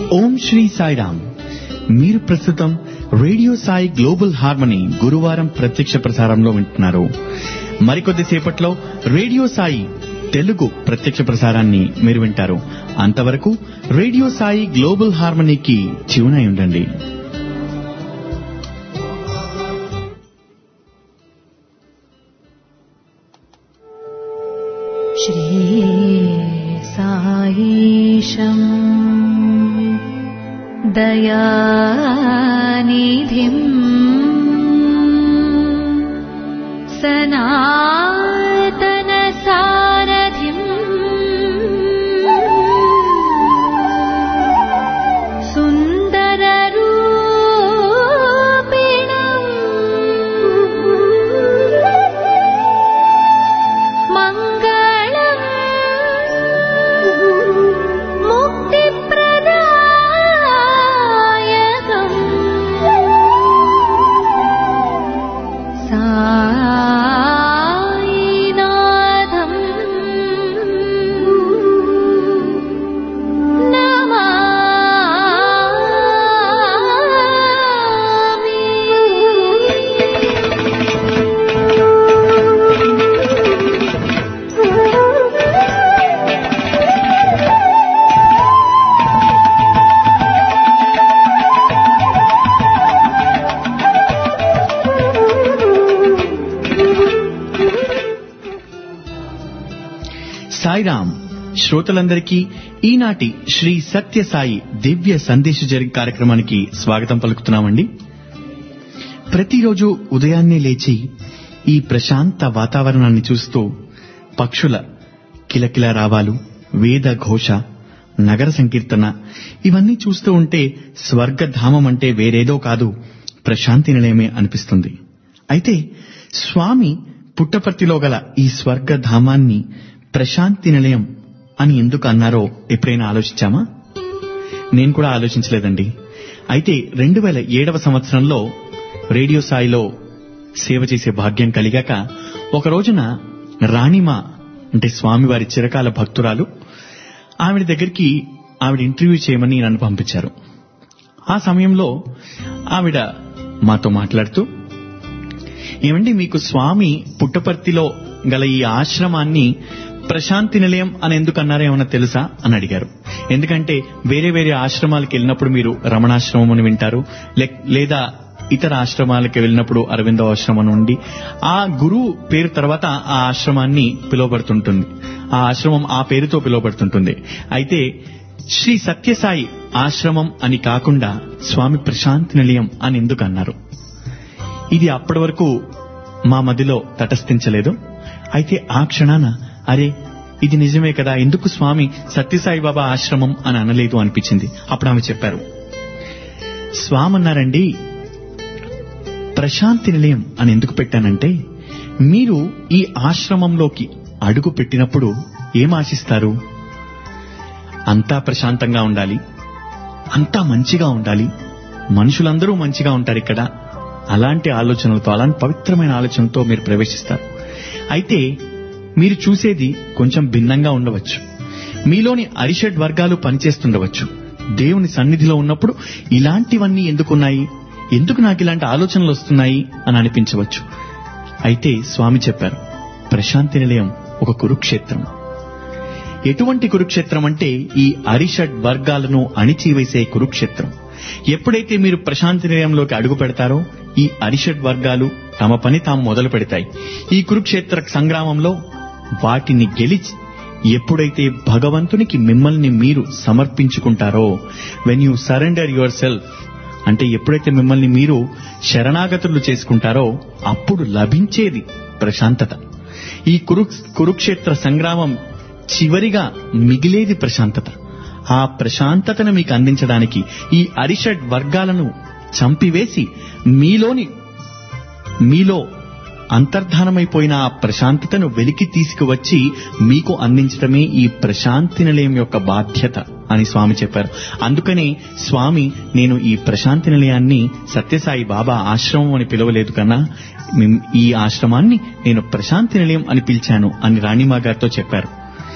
ఓం శ్రీ సాయిరామ్ మీరు ప్రస్తుతం radio Sai global harmony గురువారం ప్రత్యక్ష ప్రసారంలో వింటున్నారు మరికొద్ది సేపట్లో రేడియో సాయి తెలుగు ప్రత్యక్ష ప్రసారాన్ని మీరు వింటారు అంతవరకు రేడియో సాయి గ్లోబల్ హార్మనీకి ట్యూన్ అయి ఉండండి श्रीसायीशम् दयानिधिम् सनातनसारथिम् सुन्दररूपिणम् मङ्गलम् मुक्तिप्रदायकम् सायिनाथम् సాయిరామ్ శ్రోతలందరికీ ఈనాటి శ్రీ సత్య సాయి దివ్య సందేశ జరి కార్యక్రమానికి స్వాగతం పలుకుతున్నామండి ప్రతిరోజు ఉదయాన్నే లేచి ఈ ప్రశాంత వాతావరణాన్ని చూస్తూ పక్షుల కిలకిల రావాలు వేద ఘోష నగర సంకీర్తన ఇవన్నీ చూస్తూ ఉంటే స్వర్గధామం అంటే వేరేదో కాదు ప్రశాంతి నిలయమే అనిపిస్తుంది అయితే స్వామి పుట్టపర్తిలో గల ఈ స్వర్గధామాన్ని ప్రశాంతి నిలయం అని ఎందుకు అన్నారో ఎప్పుడైనా ఆలోచించామా నేను కూడా ఆలోచించలేదండి అయితే రెండు వేల ఏడవ సంవత్సరంలో రేడియో సాయిలో సేవ చేసే భాగ్యం కలిగాక ఒక రోజున రాణిమ అంటే స్వామివారి చిరకాల భక్తురాలు ఆవిడ దగ్గరికి ఆవిడ ఇంటర్వ్యూ చేయమని నన్ను పంపించారు ఆ సమయంలో ఆవిడ మాతో మాట్లాడుతూ ఏమండి మీకు స్వామి పుట్టపర్తిలో గల ఈ ఆశ్రమాన్ని ప్రశాంతి నిలయం అని ఎందుకు అన్నారో ఏమన్నా తెలుసా అని అడిగారు ఎందుకంటే వేరే వేరే ఆశ్రమాలకు వెళ్ళినప్పుడు మీరు రమణాశ్రమం అని వింటారు లే- లేదా ఇతర ఆశ్రమాలకు వెళ్ళినప్పుడు అరవిందో ఆశ్రమం నుండి ఆ గురువు పేరు తర్వాత ఆ ఆశ్రమాన్ని పిలువబడుతుంటుంది ఆ ఆశ్రమం ఆ పేరుతో పిలువబడుతుంటుంది అయితే శ్రీ సత్యసాయి ఆశ్రమం అని కాకుండా స్వామి ప్రశాంతి నిలయం అని ఎందుకు అన్నారు ఇది అప్పటి వరకు మా మదిలో తటస్థించలేదు అయితే ఆ క్షణాన అరే ఇది నిజమే కదా ఎందుకు స్వామి సత్యసాయి బాబా ఆశ్రమం అని అనలేదు అనిపించింది అప్పుడు ఆమె చెప్పారు స్వామి అన్నారండి ప్రశాంతి నిలయం అని ఎందుకు పెట్టానంటే మీరు ఈ ఆశ్రమంలోకి అడుగు పెట్టినప్పుడు ఏం ఆశిస్తారు అంతా ప్రశాంతంగా ఉండాలి అంతా మంచిగా ఉండాలి మనుషులందరూ మంచిగా ఉంటారు ఇక్కడ అలాంటి ఆలోచనలతో అలాంటి పవిత్రమైన ఆలోచనలతో మీరు ప్రవేశిస్తారు అయితే మీరు చూసేది కొంచెం భిన్నంగా ఉండవచ్చు మీలోని అరిషడ్ వర్గాలు పనిచేస్తుండవచ్చు దేవుని సన్నిధిలో ఉన్నప్పుడు ఇలాంటివన్నీ ఎందుకున్నాయి ఎందుకు నాకు ఇలాంటి ఆలోచనలు వస్తున్నాయి అని అనిపించవచ్చు అయితే స్వామి చెప్పారు ప్రశాంతి నిలయం ఒక కురుక్షేత్రం ఎటువంటి కురుక్షేత్రం అంటే ఈ అరిషడ్ వర్గాలను అణిచివేసే కురుక్షేత్రం ఎప్పుడైతే మీరు ప్రశాంతి నిలయంలోకి అడుగు పెడతారో ఈ అరిషడ్ వర్గాలు తమ పని తాము మొదలు పెడతాయి ఈ కురుక్షేత్ర సంగ్రామంలో వాటిని గెలిచి ఎప్పుడైతే భగవంతునికి మిమ్మల్ని మీరు సమర్పించుకుంటారో when you surrender yourself అంటే ఎప్పుడైతే మిమ్మల్ని మీరు శరణాగతులు చేసుకుంటారో అప్పుడు లభించేది ప్రశాంతత ఈ కురు కురుక్షేత్ర సంగ్రామం చివరిగా మిగిలేది ప్రశాంతత ఆ ప్రశాంతతను మీకు అందించడానికి ఈ అరిషడ్ వర్గాలను చంపివేసి మీలోని మీలో అంతర్ధానమైపోయిన ఆ ప్రశాంతతను వెలికి తీసుకువచ్చి మీకు అందించడమే ఈ ప్రశాంతి నిలయం యొక్క బాధ్యత అని స్వామి చెప్పారు అందుకనే స్వామి నేను ఈ ప్రశాంతి నిలయాన్ని సత్యసాయి బాబా ఆశ్రమం అని పిలవలేదు కన్నా మిమ్- ఈ ఆశ్రమాన్ని నేను ప్రశాంతి నిలయం అని పిలిచాను అని రాణిమా గారితో చెప్పారు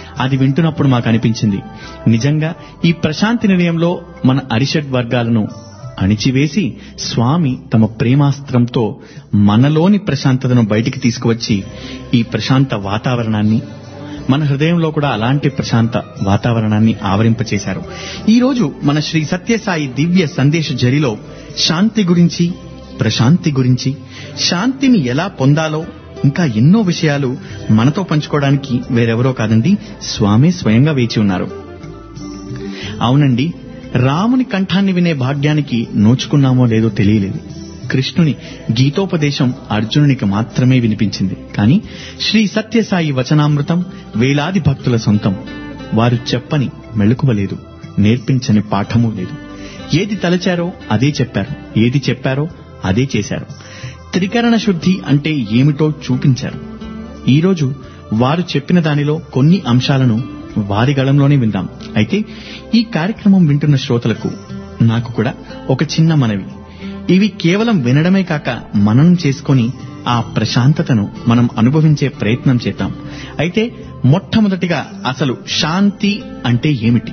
అది వింటున్నప్పుడు మాకు అనిపించింది నిజంగా ఈ ప్రశాంతి నిలయంలో మన అరిషడ్ వర్గాలను అణిచివేసి స్వామి తమ ప్రేమాస్త్రంతో మనలోని ప్రశాంతతను బయటికి తీసుకువచ్చి ఈ ప్రశాంత వాతావరణాన్ని మన హృదయంలో కూడా అలాంటి ప్రశాంత వాతావరణాన్ని ఆవరింపచేశారు ఈ రోజు మన శ్రీ సత్యసాయి దివ్య సందేశ జరిలో శాంతి గురించి ప్రశాంతి గురించి శాంతిని ఎలా పొందాలో ఇంకా ఎన్నో విషయాలు మనతో పంచుకోవడానికి వేరెవరో కాదండి స్వామి స్వయంగా వేచి ఉన్నారు అవునండి రాముని కంఠాన్ని వినే భాగ్యానికి నోచుకున్నామో లేదో తెలియలేదు కృష్ణుని గీతోపదేశం అర్జునునికి మాత్రమే వినిపించింది కానీ శ్రీ సత్యసాయి వచనామృతం వేలాది భక్తుల సొంతం వారు చెప్పని మెళుకువలేదు నేర్పించని పాఠము లేదు ఏది తలచారో అదే చెప్పారు ఏది చెప్పారో అదే చేశారు త్రికరణ శుద్ధి అంటే ఏమిటో చూపించారు ఈరోజు వారు చెప్పిన దానిలో కొన్ని అంశాలను వారి గళంలోనే విందాం అయితే ఈ కార్యక్రమం వింటున్న శ్రోతలకు నాకు కూడా ఒక చిన్న మనవి ఇవి కేవలం వినడమే కాక మననం చేసుకొని ఆ ప్రశాంతతను మనం అనుభవించే ప్రయత్నం చేద్దాం అయితే మొట్టమొదటిగా అసలు శాంతి అంటే ఏమిటి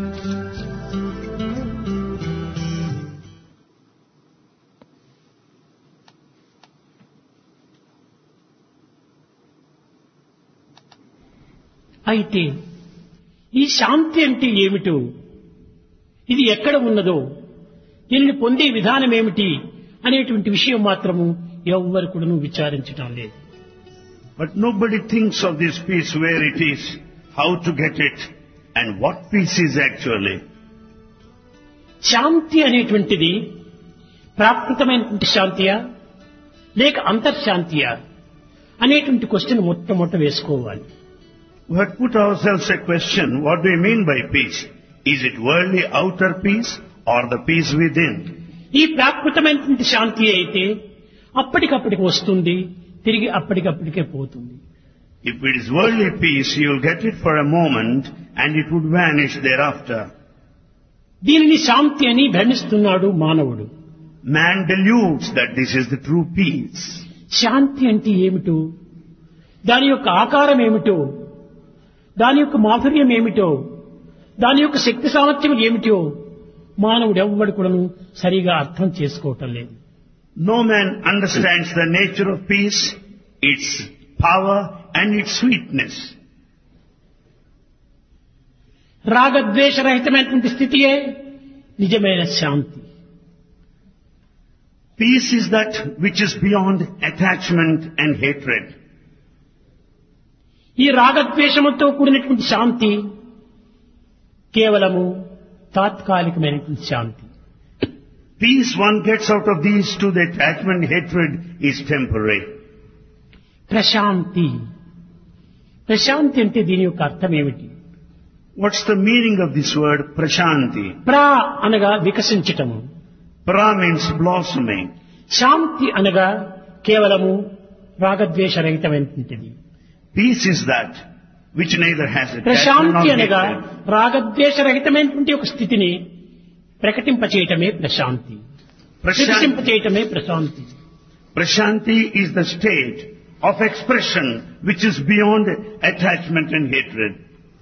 అయితే ఈ శాంతి అంటే ఏమిటో ఇది ఎక్కడ ఉన్నదో దీనిని పొందే విధానం ఏమిటి అనేటువంటి విషయం మాత్రము ఎవ్వరు కూడా విచారించడం లేదు But nobody thinks of this peace, where it is, how to get it, and what peace is actually. శాంతి అనేటువంటిది ప్రాకృతమైనటువంటి శాంతియా లేక అంతర్శాంతియా అనేటువంటి క్వశ్చన్ మొట్టమొదట వేసుకోవాలి We have put ourselves a question, what do we mean by peace? Is it worldly outer peace or the peace within? ఈ ప్రాకృతమైనటువంటి శాంతి అయితే అప్పటికప్పటికి వస్తుంది తిరిగి అప్పటికప్పటికే పోతుంది If it is worldly peace, you'll get it for a moment and it would vanish thereafter. దీనిని శాంతి అని భ్రమిస్తున్నాడు మానవుడు Man deludes that this is the true peace. శాంతి అంటే ఏమిటో దాని యొక్క ఆకారం ఏమిటో దాని యొక్క మాధుర్యం ఏమిటో దాని యొక్క శక్తి సామర్థ్యం ఏమిటో మానవుడు ఎవ్వడు కూడాను సరిగా అర్థం చేసుకోవటం లేదు No man understands the nature of peace, its power and its sweetness. రాగద్వేషరహితమైనటువంటి స్థితియే నిజమైన శాంతి Peace is that which is beyond attachment and hatred. ఈ రాగద్వేషముతో కూడినటువంటి శాంతి కేవలము తాత్కాలికమైనటువంటి శాంతి Peace one gets out of these two, the attachment, hatred is temporary. Prashanti Prashanti అంటే దీని యొక్క అర్థం ఏమిటి What's the meaning of this word prashanti? ప్రా అనగా వికసించటము Pra means blossoming. శాంతి అనగా కేవలము రాగద్వేషరహితమైనటువంటిది Peace is that which neither has attachment Prashanti nor అనగా hatred. రాగద్వేషరహితమైనటువంటి ఒక స్థితిని ప్రకటింపచేయటమే Prashanti Prashanti, వికసింపచేయటమే Prashanti prashanti is the state of expression which is beyond attachment and hatred.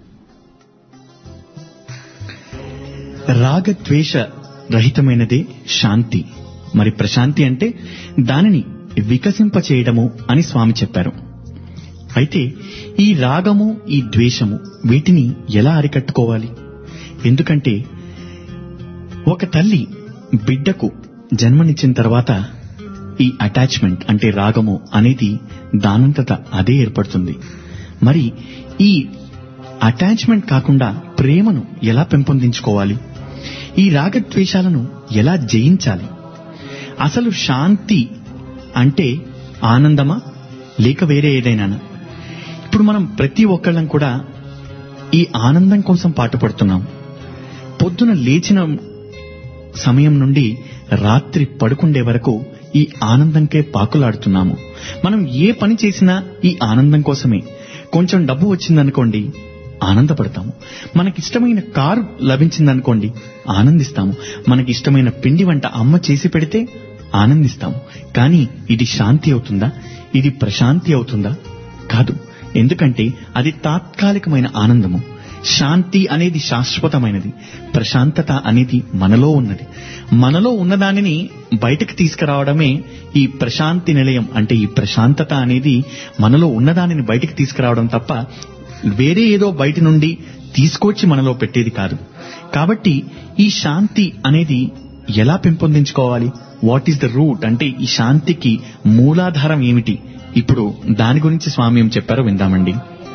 రాగద్వేష రహితమైనదే శాంతి మరి ప్రశాంతి అంటే దానిని వికసింపచేయడము అని స్వామి చెప్పారు అయితే ఈ రాగము ఈ ద్వేషము వీటిని ఎలా అరికట్టుకోవాలి ఎందుకంటే ఒక తల్లి బిడ్డకు జన్మనిచ్చిన తర్వాత ఈ అటాచ్మెంట్ అంటే రాగము అనేది దానంతట అదే ఏర్పడుతుంది మరి ఈ అటాచ్మెంట్ కాకుండా ప్రేమను ఎలా పెంపొందించుకోవాలి ఈ రాగద్వేషాలను ఎలా జయించాలి అసలు శాంతి అంటే ఆనందమా లేక వేరే ఏదైనా ఇప్పుడు మనం ప్రతి ఒక్కళ్ళం కూడా ఈ ఆనందం కోసం పాటుపడుతున్నాం పొద్దున లేచిన సమయం నుండి రాత్రి పడుకుండే వరకు ఈ ఆనందంకే పాకులాడుతున్నాము మనం ఏ పని చేసినా ఈ ఆనందం కోసమే కొంచెం డబ్బు వచ్చిందనుకోండి ఆనందపడతాము మనకిష్టమైన కారు లభించిందనుకోండి ఆనందిస్తాము మనకిష్టమైన పిండి వంట అమ్మ చేసి పెడితే ఆనందిస్తాము కానీ ఇది శాంతి అవుతుందా ఇది ప్రశాంతి అవుతుందా కాదు ఎందుకంటే అది తాత్కాలికమైన ఆనందము శాంతి అనేది శాశ్వతమైనది ప్రశాంతత అనేది మనలో ఉన్నది మనలో ఉన్నదానిని బయటకు తీసుకురావడమే ఈ ప్రశాంతి నిలయం అంటే ఈ ప్రశాంతత అనేది మనలో ఉన్నదానిని బయటకు తీసుకురావడం తప్ప వేరే ఏదో బయట నుండి తీసుకొచ్చి మనలో పెట్టేది కాదు కాబట్టి ఈ శాంతి అనేది ఎలా పెంపొందించుకోవాలి వాట్ ఈస్ ద రూట్ అంటే ఈ శాంతికి మూలాధారం ఏమిటి ఇప్పుడు దాని గురించి స్వామి ఏం చెప్పారో విందామండి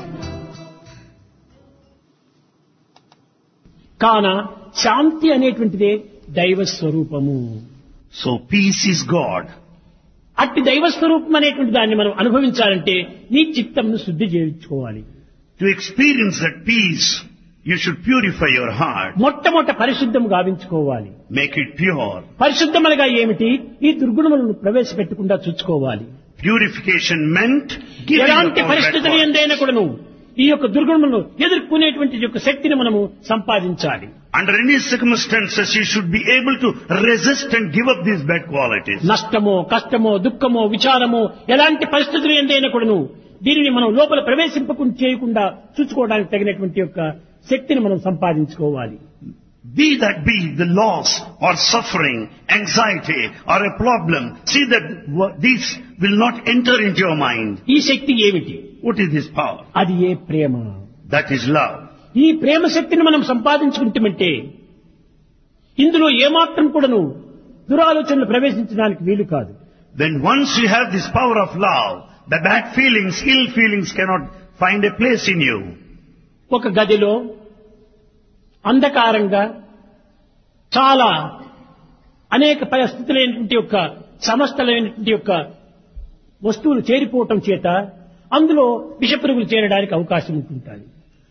కాన శాంతి అనేటువంటిదే దైవ స్వరూపము So peace is God. అట్టి దైవ స్వరూపం అనేటువంటి దాన్ని మనం అనుభవించాలంటే నీ చిత్తంను శుద్ధి చేయించుకోవాలి To experience that peace, you should purify your heart. మొట్టమొదట పరిశుద్ధం గావించుకోవాలి Make it pure. పరిశుద్ధమనగా ఏమిటి ఈ దుర్గుణములను ప్రవేశపెట్టకుండా చూసుకోవాలి Purification meant giving ఎలాంటి up all bad పరిస్థితులు qualities. ఎందైనా కూడాను ఈ యొక్క దుర్గుణములను ఎదుర్కొనేటువంటి యొక్క శక్తిని మనము సంపాదించాలి Under any circumstances, you should be able to resist and give up these bad qualities. నష్టమో కష్టమో దుఃఖమో విచారమో ఎలాంటి పరిస్థితులు ఎందైనా కూడాను దీనిని మనం లోపల ప్రవేశింపకుండా చేయకుండా చూసుకోవడానికి తగినటువంటి యొక్క శక్తిని మనం సంపాదించుకోవాలి Be that be the loss or suffering, anxiety or a problem, see that wha- these will not enter into your mind. ఈ శక్తి ఏమిటి What is this power? అది ఏ ప్రేమ That is love. ఈ ప్రేమ శక్తిని మనం సంపాదించుకుంటామంటే ఇందులో ఏమాత్రం కూడాను దురాలోచనలు ప్రవేశించడానికి వీలు కాదు Then once you have this power of love, the bad feelings, ill feelings cannot find a place in you. ఒక గదిలో అంధకారంగా చాలా అనేక పరిస్థితులైనటువంటి యొక్క సమస్తలైనటువంటి యొక్క వస్తువులు చేరిపోవటం చేత అందులో విషపురుగులు చేరడానికి అవకాశం ఉంటుంటుంది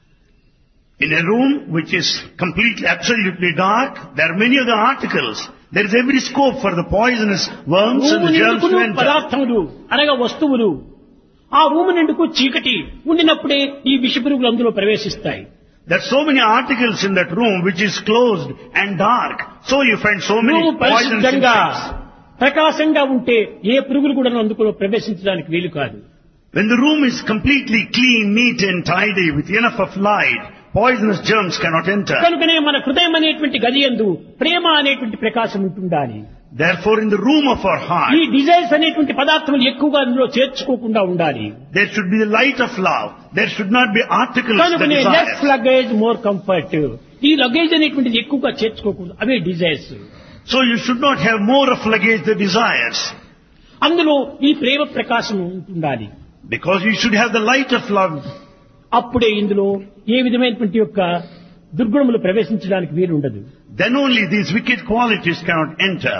In a room which is completely, absolutely dark, there are many other articles. There is every scope for the poisonous worms and room the germs to నిండుకును enter. పదార్థములు అనగా వస్తువులు ఆ రూము నిండుకు చీకటి ఉండినప్పుడే ఈ విషపురుగులు అందులో ప్రవేశిస్తాయి There are so many articles in that room which is closed and dark. So you find so many room poisonous పరిశుద్ధంగా insects. ప్రకాశంగా ఉంటే ఏ పురుగులు కూడా అందులో ప్రవేశించడానికి వీలు కాదు When the room is completely clean, neat and tidy with enough of light, poisonous germs cannot enter. కనుకనే మన హృదయం అనేటువంటి గది ఎందు ప్రేమ అనేటువంటి ప్రకాశం ఉంటుండాలి Therefore in the room of our ఈ heart, డిజైర్స్ అనేటువంటి పదార్థములు ఎక్కువగా అందులో చేర్చుకోకుండా ఉండాలి there should be the light of love. There should not be articles that కనుకనే less desire. Luggage more comfort ఈ లగేజ్ అనేటువంటిది ఎక్కువగా చేర్చుకోకూడదు అవే desires So you should not have more of luggage the desires. అందులో ఈ ప్రేమ ప్రకాశం ఉంటుండాలి Because you should have the light of love. అప్పుడే ఇందులో ఏ విధమైనటువంటి యొక్క దుర్గుణములు ప్రవేశించడానికి వీలు ఉండదు Then only these wicked qualities cannot enter.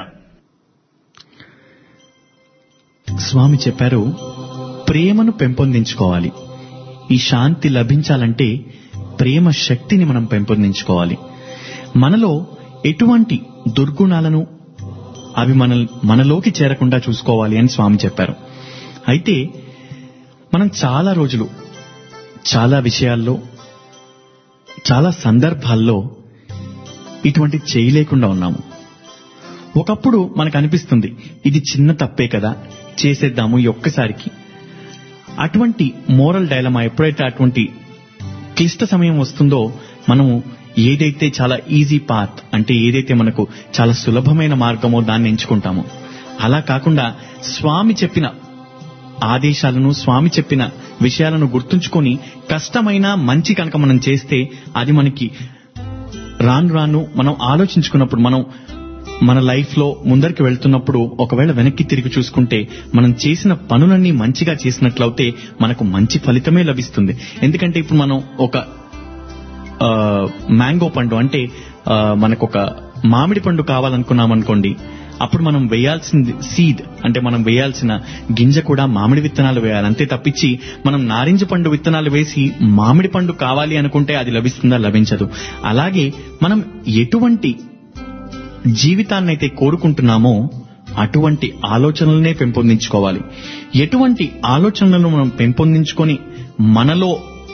స్వామి చెప్పారు ప్రేమను పెంపొందించుకోవాలి ఈ శాంతి లభించాలంటే ప్రేమ శక్తిని మనం పెంపొందించుకోవాలి మనలో ఎటువంటి దుర్గుణాలను అవి మన మనలోకి చేరకుండా చూసుకోవాలి అని స్వామి చెప్పారు అయితే మనం చాలా రోజులు చాలా విషయాల్లో చాలా సందర్భాల్లో ఇటువంటి చేయలేకుండా ఉన్నాము ఒకప్పుడు మనకు అనిపిస్తుంది ఇది చిన్న తప్పే కదా చేసేద్దాము ఈ ఒక్కసారికి అటువంటి మోరల్ డైలమా ఎప్పుడైతే అటువంటి క్లిష్ట సమయం వస్తుందో మనము ఏదైతే చాలా ఈజీ పాత్ అంటే ఏదైతే మనకు చాలా సులభమైన మార్గమో దాన్ని ఎంచుకుంటామో అలా కాకుండా స్వామి చెప్పిన ఆదేశాలను స్వామి చెప్పిన విషయాలను గుర్తుంచుకొని కష్టమైన మంచి కనుక మనం చేస్తే అది మనకి రాను రాను మనం ఆలోచించుకున్నప్పుడు మనం మన లైఫ్ లో ముందరికి వెళ్తున్నప్పుడు ఒకవేళ వెనక్కి తిరిగి చూసుకుంటే మనం చేసిన పనులన్నీ మంచిగా చేసినట్లయితే మనకు మంచి ఫలితమే లభిస్తుంది ఎందుకంటే ఇప్పుడు మనం ఒక ఆ, మ్యాంగో పండు అంటే ఆ, మనకు ఒక మామిడి పండు కావాలనుకున్నాం అనుకోండి అప్పుడు మనం వేయాల్సింది సీడ్ అంటే మనం వేయాల్సిన గింజ కూడా మామిడి విత్తనాలు వేయాలి అంతే తప్పించి మనం నారింజ పండు విత్తనాలు వేసి మామిడి పండు కావాలి అనుకుంటే అది లభిస్తుందా లభించదు అలాగే మనం ఎటువంటి జీవితాన్నైతే కోరుకుంటున్నామో అటువంటి ఆలోచనలనే పెంపొందించుకోవాలి ఎటువంటి ఆలోచనలను మనం పెంపొందించుకొని మనలో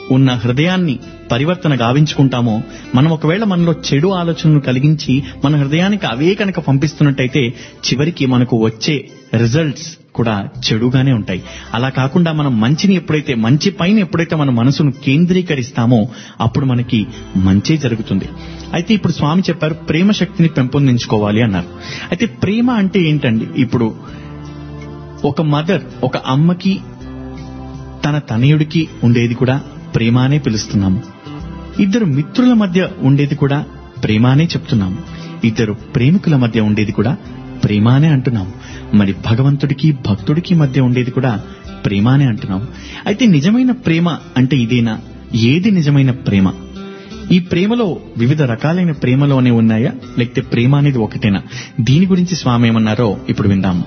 ఉన్న హృదయాన్ని పరివర్తన గావించుకుంటామో మనం ఒకవేళ మనలో చెడు ఆలోచనలు కలిగించి మన హృదయానికి అవే కనుక పంపిస్తున్నట్టయితే చివరికి మనకు వచ్చే రిజల్ట్స్ కూడా చెడుగానే ఉంటాయి అలా కాకుండా మనం మంచిని ఎప్పుడైతే మంచి పైన ఎప్పుడైతే మన మనసును కేంద్రీకరిస్తామో అప్పుడు మనకి మంచే జరుగుతుంది అయితే ఇప్పుడు స్వామి చెప్పారు ప్రేమ శక్తిని పెంపొందించుకోవాలి అన్నారు అయితే ప్రేమ అంటే ఏంటండి ఇప్పుడు ఒక మదర్ ఒక అమ్మకి తన తనయుడికి ఉండేది కూడా ప్రేమ అనే పిలుస్తున్నాము ఇద్దరు మిత్రుల మధ్య ఉండేది కూడా ప్రేమ అనే చెప్తున్నాము ఇద్దరు ప్రేమికుల మధ్య ఉండేది కూడా ప్రేమ అనే అంటున్నాము మరి భగవంతుడికి భక్తుడికి మధ్య ఉండేది కూడా ప్రేమ అనే అంటున్నాము అయితే నిజమైన ప్రేమ అంటే ఇదేనా ఏది నిజమైన ప్రేమ ఈ ప్రేమలో వివిధ రకాలైన ప్రేమలోనే ఉన్నాయా లేకపోతే ప్రేమ అనేది ఒకటేనా దీని గురించి స్వామి ఏమన్నారో ఇప్పుడు విందాము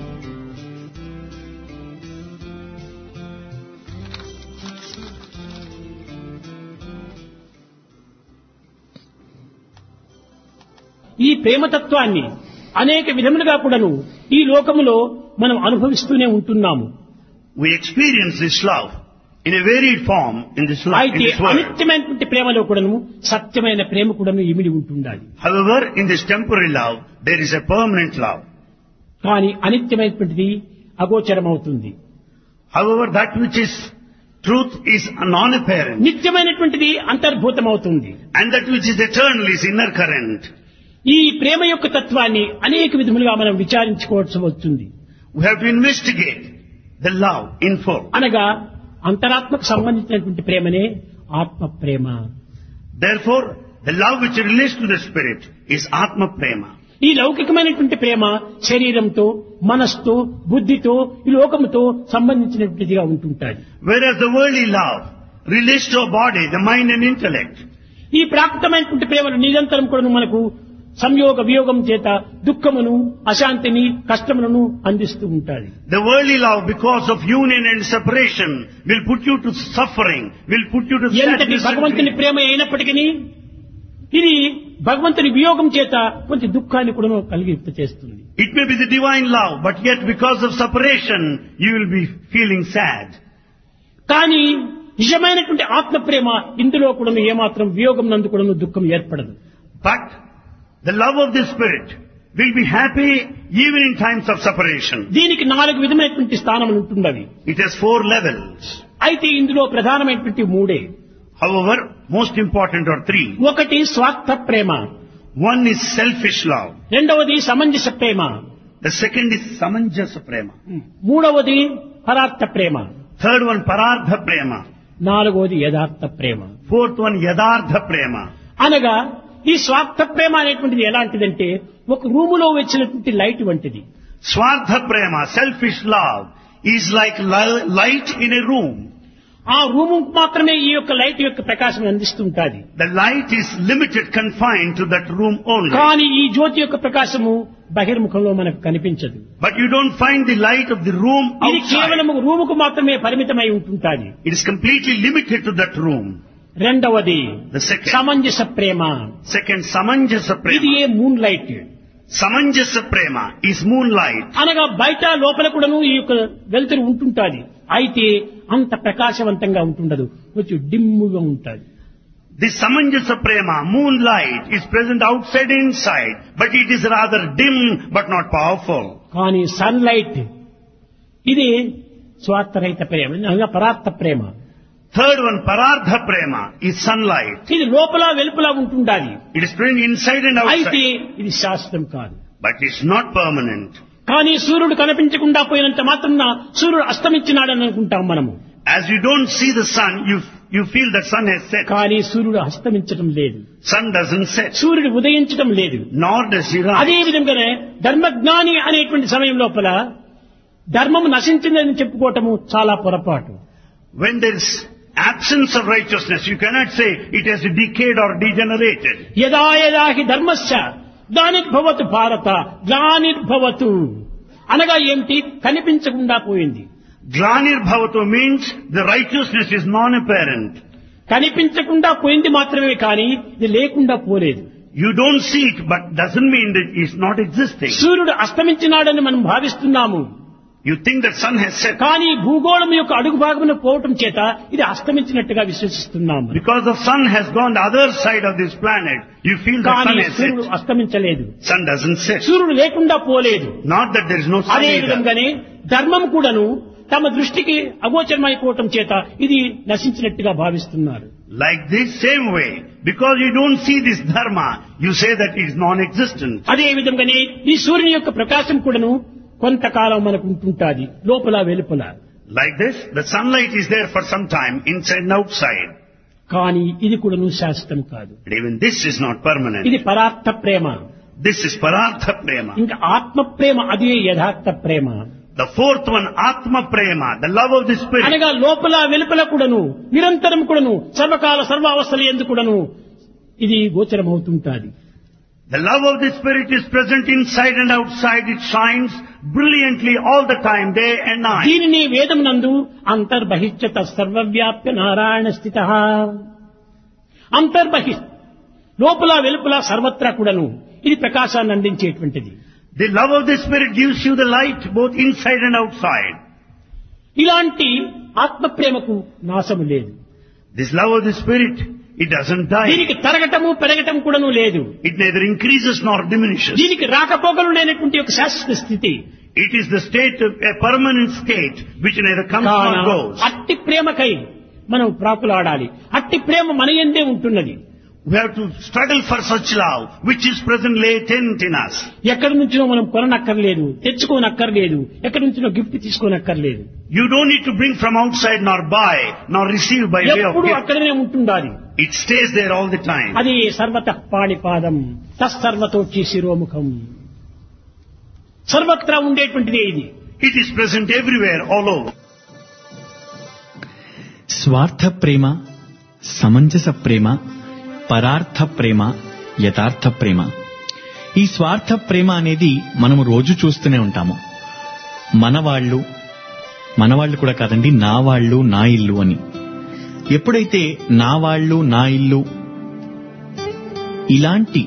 ఈ ప్రేమతత్వాన్ని అనేక విధములుగా కూడాను ఈ లోకములో మనం అనుభవిస్తూనే ఉంటున్నాము We experience this love in a varied form in this life, in అయితే this world. అనిత్యమైనటువంటి ప్రేమలో కూడాను సత్యమైన ప్రేమ కూడాను ఇమిడి ఉంటుండాలి However, in this temporary love, there is a permanent love. కానీ అనిత్యమైనటువంటిది అగోచరమవుతుంది However, that which is truth is non-apparent, నిత్యమైనటువంటిది అంతర్భూతమవుతుంది and that which is eternal is inner current. ఈ ప్రేమ యొక్క తత్వాన్ని అనేక విధములుగా మనం విచారించుకోవాల్సి వస్తుంది We have to investigate the love in full. అనగా అంతరాత్మకు సంబంధించినటువంటి ప్రేమనే ఆత్మ ప్రేమ Therefore, the love which relates to the spirit is Atma Prema. ఈ లౌకికమైనటువంటి ప్రేమ శరీరంతో మనస్తో బుద్ధితో ఈ లోకముతో సంబంధించినటువంటిదిగా ఉంటుంటాది Whereas the worldly love relates to a body, the mind and intellect. ఈ ప్రాకృతమైనటువంటి ప్రేమను నిరంతరం కూడా మనకు సంయోగ వియోగం చేత దుఃఖమును అశాంతిని కష్టములను అందిస్తూ ఉంటాది The worldly love, because of union and separation, will put you to suffering, will put you to ఎంతటి sadness and భగవంతుని grief. ప్రేమ అయినప్పటికీ ఇది భగవంతుని వియోగం చేత కొంచెం దుఃఖాన్ని కూడా కలిగి చేస్తుంది It may be the divine love, but yet because of separation, you will be feeling sad. కానీ నిజమైనటువంటి ఆత్మ ప్రేమ ఇందులో కూడా ఏమాత్రం వియోగం నందు కూడా దుఃఖం ఏర్పడదు But the love of the spirit will be happy even in times of separation. దీనికి నాలుగు విధమైనటువంటి స్థానములు ఉంటున్నవి It has four levels. అయితే ఇందులో ప్రధానమైనటువంటి మూడే However, most important are three. ఒకటి స్వార్థ ప్రేమ One is selfish love. రెండవది సమంజస ప్రేమ The second is samanjasa prema. మూడవది పరార్థ ప్రేమ Third one parardha prema. నాలుగవది యథార్థ ప్రేమ Fourth one yadardha prema. అనగా ఈ స్వార్థ ప్రేమ అనేటువంటిది ఎలాంటిదంటే ఒక రూములో వచ్చినటువంటి లైట్ వంటిది Swartha prema, selfish love, is like li- light in a room. ఆ రూము మాత్రమే ఈ యొక్క లైట్ యొక్క ప్రకాశం అందిస్తుంటాది The light is limited, confined to that room only. కానీ ఈ జ్యోతి యొక్క ప్రకాశము బహిర్ముఖంలో మనకు కనిపించదు But you don't find the light of the room ఇది outside. కేవలం రూముకు మాత్రమే పరిమితమై ఉంటుంటాది It is completely limited to that room. రెండవది The second, సమంజస ప్రేమ second samanjasa ఇది prema. A moonlight Samanjasa prema is moonlight. అనగా బయట లోపల కూడాను ఈ యొక్క వెలుతురు ఉంటుంటాది అయితే అంత ప్రకాశవంతంగా ఉంటుండదు కొంచెం డిమ్ముగా ఉంటుంది This samanjasa prema, moonlight, is present outside and inside, but it is rather dim but not powerful. కానీ సన్ లైట్ ఇది స్వార్థరహిత ప్రేమ అనగా పరార్థ ప్రేమ Third one, parardha prema, is sunlight. ఇది లోపల వెలుపల ఉంటుండాలి It is present inside and అయితే outside, ఇది శాశ్వతం కాదు but it's not permanent. కానీ సూర్యుడు కనిపించకుండా పోయినంత మాత్రం సూర్యుడు అస్తమించినాడని అనుకుంటాం మనము As you don't see the sun, you, you feel that sun has set. కానీ సూర్యుడు అస్తమించడం లేదు Sun doesn't set, సూర్యుడు ఉదయించడం లేదు nor does he అదే rise. విధంగానే ధర్మజ్ఞాని అనేటువంటి సమయం లోపల ధర్మం నశించిందని చెప్పుకోవటము చాలా పొరపాటు When there is absence of righteousness, you cannot say it has decayed or degenerated. యదా యదా హి ధర్మస్య గ్లానిర్భవతు భారత గ్లానిర్భవతు అనగా ఏమిటి కనిపించకుండా పోయింది Glanir bhavatu means the righteousness is non-apparent. కనిపించకుండా పోయింది మాత్రమే కానీ ఇది లేకుండా పోలేదు You don't see it, but doesn't mean that it's not existing. సూర్యుడు అస్తమించినాడని మనం భావిస్తున్నాము You think that sun has set. కానీ భూగోళం యొక్క అడుగు భాగమున పోవటం చేత ఇది అస్తమించినట్టుగా విశ్వసిస్తున్నాం మనం. Because the sun has gone the other side of this planet, you feel the sun కానీ has సూర్యుడు set. అస్తమించలేదు Sun doesn't set. సూర్యుడు లేకుండా పోలేదు Not that there is no sun అదే either. విధంగానే ధర్మం కూడాను తమ దృష్టికి అగోచరమైపోవటం చేత ఇది నశించినట్టుగా భావిస్తున్నారు Like this same way, because you don't see this dharma, you say that it is non-existent. అదే విధంగానే ఈ సూర్యుని యొక్క ప్రకాశం కూడాను కొంతకాలం మనకు ఉంటుంటాది లోపల వెలుపల Like this, the sunlight is there for some time, inside and outside. కానీ ఇది కూడాను శాశ్వతం కాదు But even this is not permanent. ఇది పరార్థ ప్రేమ This is parartha prema. ఇంకా ఆత్మ ప్రేమ అదే యథార్థ ప్రేమ The fourth one, atma prema, the love of the spirit. అనగా లోపల వెలుపల కూడాను నిరంతరం కూడాను సర్వకాల సర్వావస్థలు ఎందుకు కూడాను ఇది గోచరమవుతుంటాది The love of the spirit is present inside and outside. It shines brilliantly all the time, day and night. దీనిని వేదం నందు అంతర్బహిష్యత సర్వవ్యాప్య నారాయణ స్థిత అంతర్బహి లోపల వెలుపల సర్వత్రా కూడాను ఇది ప్రకాశాన్ని అందించేటువంటిది The love of the spirit gives you the light both inside and outside. ఇలాంటి ఆత్మ ప్రేమకు నాశము లేదు This love of the spirit, it doesn't die. దీనికి తరగటము పెరగటం కూడాను లేదు It neither increases nor diminishes. దీనికి రాకపోకలు లేనటువంటి ఒక శాశ్వత స్థితి It is the state of a permanent state which neither comes కాన nor goes. అట్టి ప్రేమకై మనం ప్రాకులాడాలి అట్టి ప్రేమ మన ఎందే ఉంటున్నది We have to struggle for such love which is present latent in us. ఎక్కడి నుంచినో మనం కొననక్కర్లేదు తెచ్చుకోనక్కర్లేదు ఎక్కడి నుంచినో గిఫ్ట్ తీసుకోనక్కర్లేదు You don't need to bring from outside nor buy nor receive by way of ఎప్పుడు gift. అక్కడనే ఉంటుండాలి It stays there all the time. అది సర్వత పాణిపాదం తస్సర్వతోచి శిరోముఖం సర్వత్రా ఉండేటువంటిదే ఇది It is present everywhere, all over. స్వార్థ ప్రేమ సమంజస ప్రేమ పరార్థ ప్రేమ యథార్థ ప్రేమ ఈ స్వార్థ ప్రేమ అనేది మనము రోజు చూస్తూనే ఉంటాము మనవాళ్ళు మనవాళ్ళు కూడా కాదండి నా వాళ్ళు నా ఇల్లు అని ఎప్పుడైతే నా వాళ్ళు నా ఇల్లు ఇలాంటి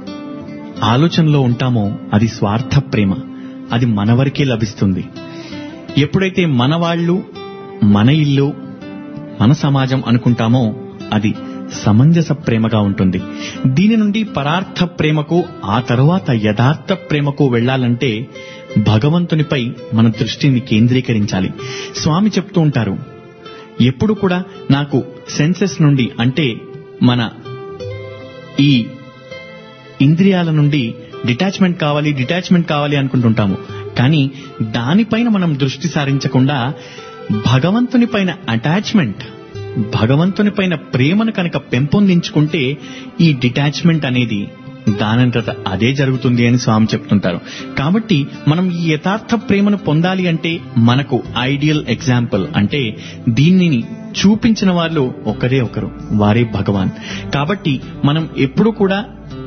ఆలోచనలో ఉంటామో అది స్వార్థ ప్రేమ అది మన వరకే లభిస్తుంది ఎప్పుడైతే మన వాళ్ళు మన ఇల్లు మన సమాజం అనుకుంటామో అది సమంజస ప్రేమగా ఉంటుంది దీని నుండి పరార్థ ప్రేమకు ఆ తరువాత యథార్థ ప్రేమకు వెళ్ళాలంటే భగవంతునిపై మన దృష్టిని కేంద్రీకరించాలి స్వామి చెప్తూ ఉంటారు ఎప్పుడు కూడా నాకు సెన్సెస్ నుండి అంటే మన ఈ ఇంద్రియాల నుండి డిటాచ్మెంట్ కావాలి డిటాచ్మెంట్ కావాలి అనుకుంటుంటాము కానీ దానిపైన మనం దృష్టి సారించకుండా భగవంతుని పైన అటాచ్మెంట్ భగవంతుని పైన ప్రేమను కనుక పెంపొందించుకుంటే ఈ డిటాచ్మెంట్ అనేది దానంతట అదే జరుగుతుంది అని స్వామి చెప్తుంటారు కాబట్టి మనం ఈ యథార్థ ప్రేమను పొందాలి అంటే మనకు ఐడియల్ ఎగ్జాంపుల్ అంటే దీనిని చూపించిన వాళ్ళు ఒకరే ఒకరు వారే భగవాన్ కాబట్టి మనం ఎప్పుడు కూడా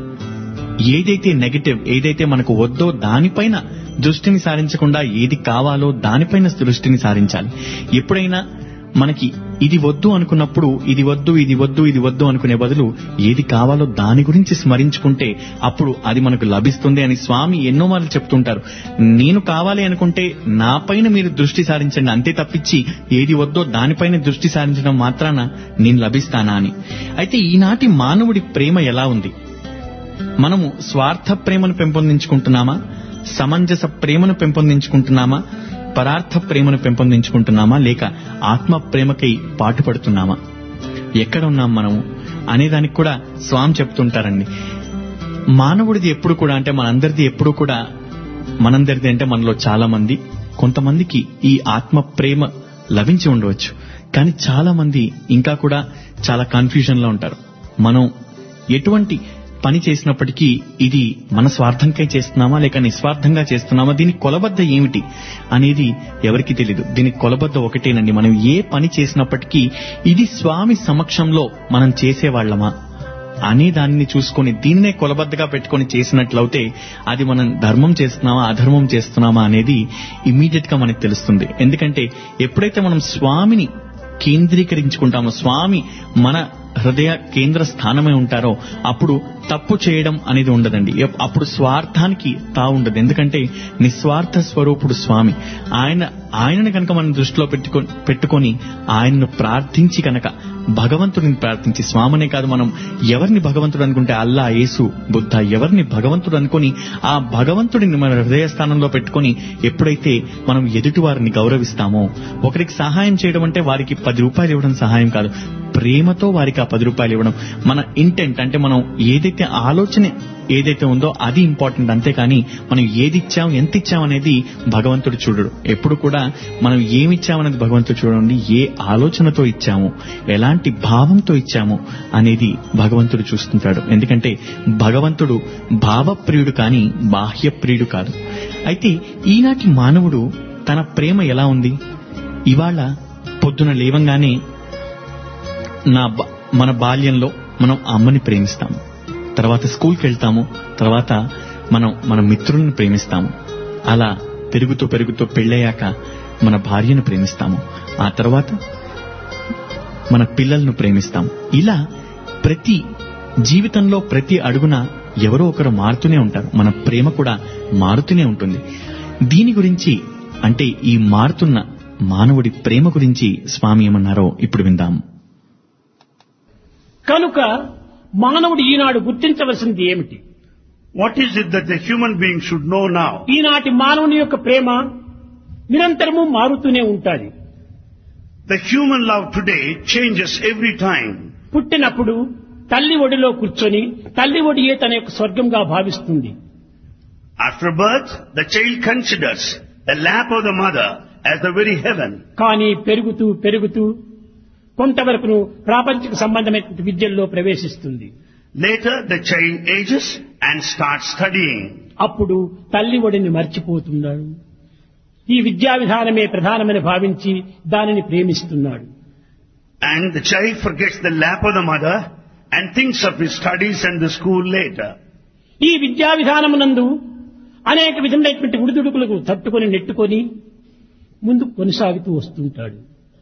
ఏదైతే నెగటివ్ ఏదైతే మనకు వద్దో దానిపైన దృష్టిని సారించకుండా ఏది కావాలో దానిపైన దృష్టిని సారించాలి ఎప్పుడైనా మనకి ఇది వద్దు అనుకున్నప్పుడు ఇది వద్దు ఇది వద్దు ఇది వద్దు అనుకునే బదులు ఏది కావాలో దాని గురించి స్మరించుకుంటే అప్పుడు అది మనకు లభిస్తుంది అని స్వామి ఎన్నో మార్లు చెప్తుంటారు నేను కావాలి అనుకుంటే నా పైన మీరు దృష్టి సారించండి అంతే తప్పించి ఏది వద్దో దానిపైన దృష్టి సారించడం మాత్రాన నేను లభిస్తానా అని అయితే ఈనాటి మానవుడి ప్రేమ ఎలా ఉంది మనము స్వార్థ ప్రేమను పెంపొందించుకుంటున్నామా సమంజస ప్రేమను పెంపొందించుకుంటున్నామా పరార్థ ప్రేమను పెంపొందించుకుంటున్నామా లేక ఆత్మ ప్రేమకై పాటుపడుతున్నామా ఎక్కడ ఉన్నాం మనము అనేదానికి కూడా స్వామి చెప్తుంటారండి మానవుడిది ఎప్పుడు కూడా అంటే మనందరిది ఎప్పుడు కూడా మనందరిది అంటే మనలో చాలా మంది కొంతమందికి ఈ ఆత్మ ప్రేమ లభించి ఉండవచ్చు కానీ చాలా మంది ఇంకా కూడా చాలా కన్ఫ్యూజన్ లో ఉంటారు మనం ఎటువంటి పని చేసినప్పటికీ ఇది మన స్వార్థంకై చేస్తున్నామా లేక నిస్వార్థంగా చేస్తున్నామా దీని కొలబద్ద ఏమిటి అనేది ఎవరికి తెలీదు దీనికి కొలబద్ద ఒకటేనండి మనం ఏ పని చేసినప్పటికీ ఇది స్వామి సమక్షంలో మనం చేసేవాళ్లమా అనే దానిని చూసుకొని దీన్నే కొలబద్దగా పెట్టుకొని చేసినట్లయితే అది మనం ధర్మం చేస్తున్నామా అధర్మం చేస్తున్నామా అనేది ఇమీడియట్ గా మనకు తెలుస్తుంది ఎందుకంటే ఎప్పుడైతే మనం స్వామిని కేంద్రీకరించుకుంటామో స్వామి మన హృదయ కేంద్ర స్థానమై ఉంటారో అప్పుడు తప్పు చేయడం అనేది ఉండదండి ఎప్- అప్పుడు స్వార్థానికి తా ఉండదు ఎందుకంటే నిస్వార్థ స్వరూపుడు స్వామి ఆయన ఆయనను కనుక మనం దృష్టిలో పెట్టుకొని పెట్టుకొని ఆయన్ను ప్రార్థించి కనుక భగవంతుడిని ప్రార్థించి స్వామినే కాదు మనం ఎవరిని భగవంతుడు అనుకుంటే అల్లా యేసు బుద్ధ ఎవరిని భగవంతుడు అనుకొని ఆ భగవంతుడిని మన హృదయ స్థానంలో పెట్టుకొని ఎప్పుడైతే మనం ఎదుటి వారిని గౌరవిస్తామో ఒకరికి సహాయం చేయడం అంటే వారికి పది రూపాయలు ఇవ్వడం సహాయం కాదు ప్రేమతో వారికి ఆ పది రూపాయలు ఇవ్వడం మన ఇంటెంట్ అంటే మనం ఏదైతే ఆలోచన ఏదైతే ఉందో అది ఇంపార్టెంట్ అంతేకాని మనం ఏది ఇచ్చాం ఎంత ఇచ్చాం అనేది భగవంతుడు చూడడు ఎప్పుడు కూడా మనం ఏమి ఇచ్చామనేది భగవంతుడు చూడండి ఏ ఆలోచనతో ఇచ్చాము ఎలాంటి భావంతో ఇచ్చాము అనేది భగవంతుడు చూస్తుంటాడు ఎందుకంటే భగవంతుడు భావప్రియుడు కానీ బాహ్యప్రియుడు కాదు అయితే ఈనాటి మానవుడు తన ప్రేమ ఎలా ఉంది ఇవాళ పొద్దున లేవంగానే నా బ- మన బాల్యంలో మనం అమ్మని ప్రేమిస్తాము తర్వాత స్కూల్కి వెళ్తాము తర్వాత మనం మన మిత్రులను ప్రేమిస్తాము అలా పెరుగుతూ పెరుగుతూ పెళ్ళయ్యాక మన భార్యను ప్రేమిస్తాము ఆ తర్వాత మన పిల్లలను ప్రేమిస్తాము ఇలా ప్రతి జీవితంలో ప్రతి అడుగున ఎవరో ఒకరు మారుతూనే ఉంటారు మన ప్రేమ కూడా మారుతూనే ఉంటుంది దీని గురించి అంటే ఈ మారుతున్న మానవుడి ప్రేమ గురించి స్వామి ఏమన్నారో ఇప్పుడు విందాం కనుక మానవుడు ఈనాడు గుర్తించవలసింది ఏమిటి What is it that the human being should know now? ఈనాటి మానవుని యొక్క ప్రేమ నిరంతరము మారుతూనే ఉంటాది The human love today changes every time. పుట్టినప్పుడు తల్లి ఒడిలో కూర్చొని తల్లి ఒడియే తన యొక్క స్వర్గంగా భావిస్తుంది After birth, the child considers the lap of the mother as the very heaven. కానీ పెరుగుతూ పెరుగుతూ కొంతవరకును ప్రాపంచిక సంబంధమైన విద్యల్లో ప్రవేశిస్తుంది Later, the child ages and starts studying. అప్పుడు తల్లి ఒడిని మర్చిపోతున్నాడు ఈ విద్యా విధానమే ప్రధానమని భావించి దానిని ప్రేమిస్తున్నాడు And the child forgets the lap of the mother and thinks of his studies and the school later. ఈ విద్యా విధానమునందు అనేక విధమైనటువంటి ఉడిదుడుకులకు తట్టుకొని నెట్టుకొని ముందుకు కొనసాగుతూ వస్తుంటాడు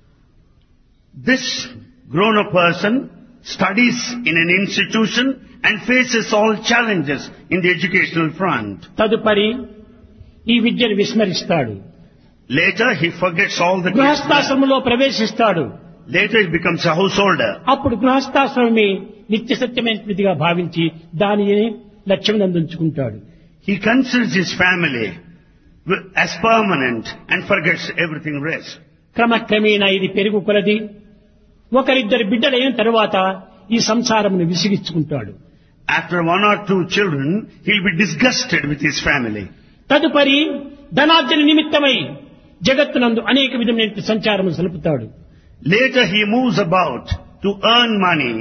This grown-up person studies in an institution and faces all challenges in the educational front. తదుపరి ఈ విద్యను విస్మరిస్తాడు Later, he forgets all the teachings. గృహస్థాశ్రమంలో ప్రవేశిస్తాడు Later, he becomes a householder. అప్పుడు గృహస్థాశ్రమమే నిత్య సత్యమైనదిగా భావించి దానిని లక్ష్యం అందించుకుంటాడు He considers his family wi- as permanent and forgets everything rest. క్రమక్రమేణా ఇది పెరుగు కొలది ఒకరిద్దరు బిడ్డలైన తరువాత ఈ సంసారమును విసిగించుకుంటాడు After one or two children, he'll be disgusted with his family. తదుపరి ధనార్జన నిమిత్తమై జగత్తునందు అనేక విధమైన సంచారము సలుపుతాడు Later, he moves about to earn money.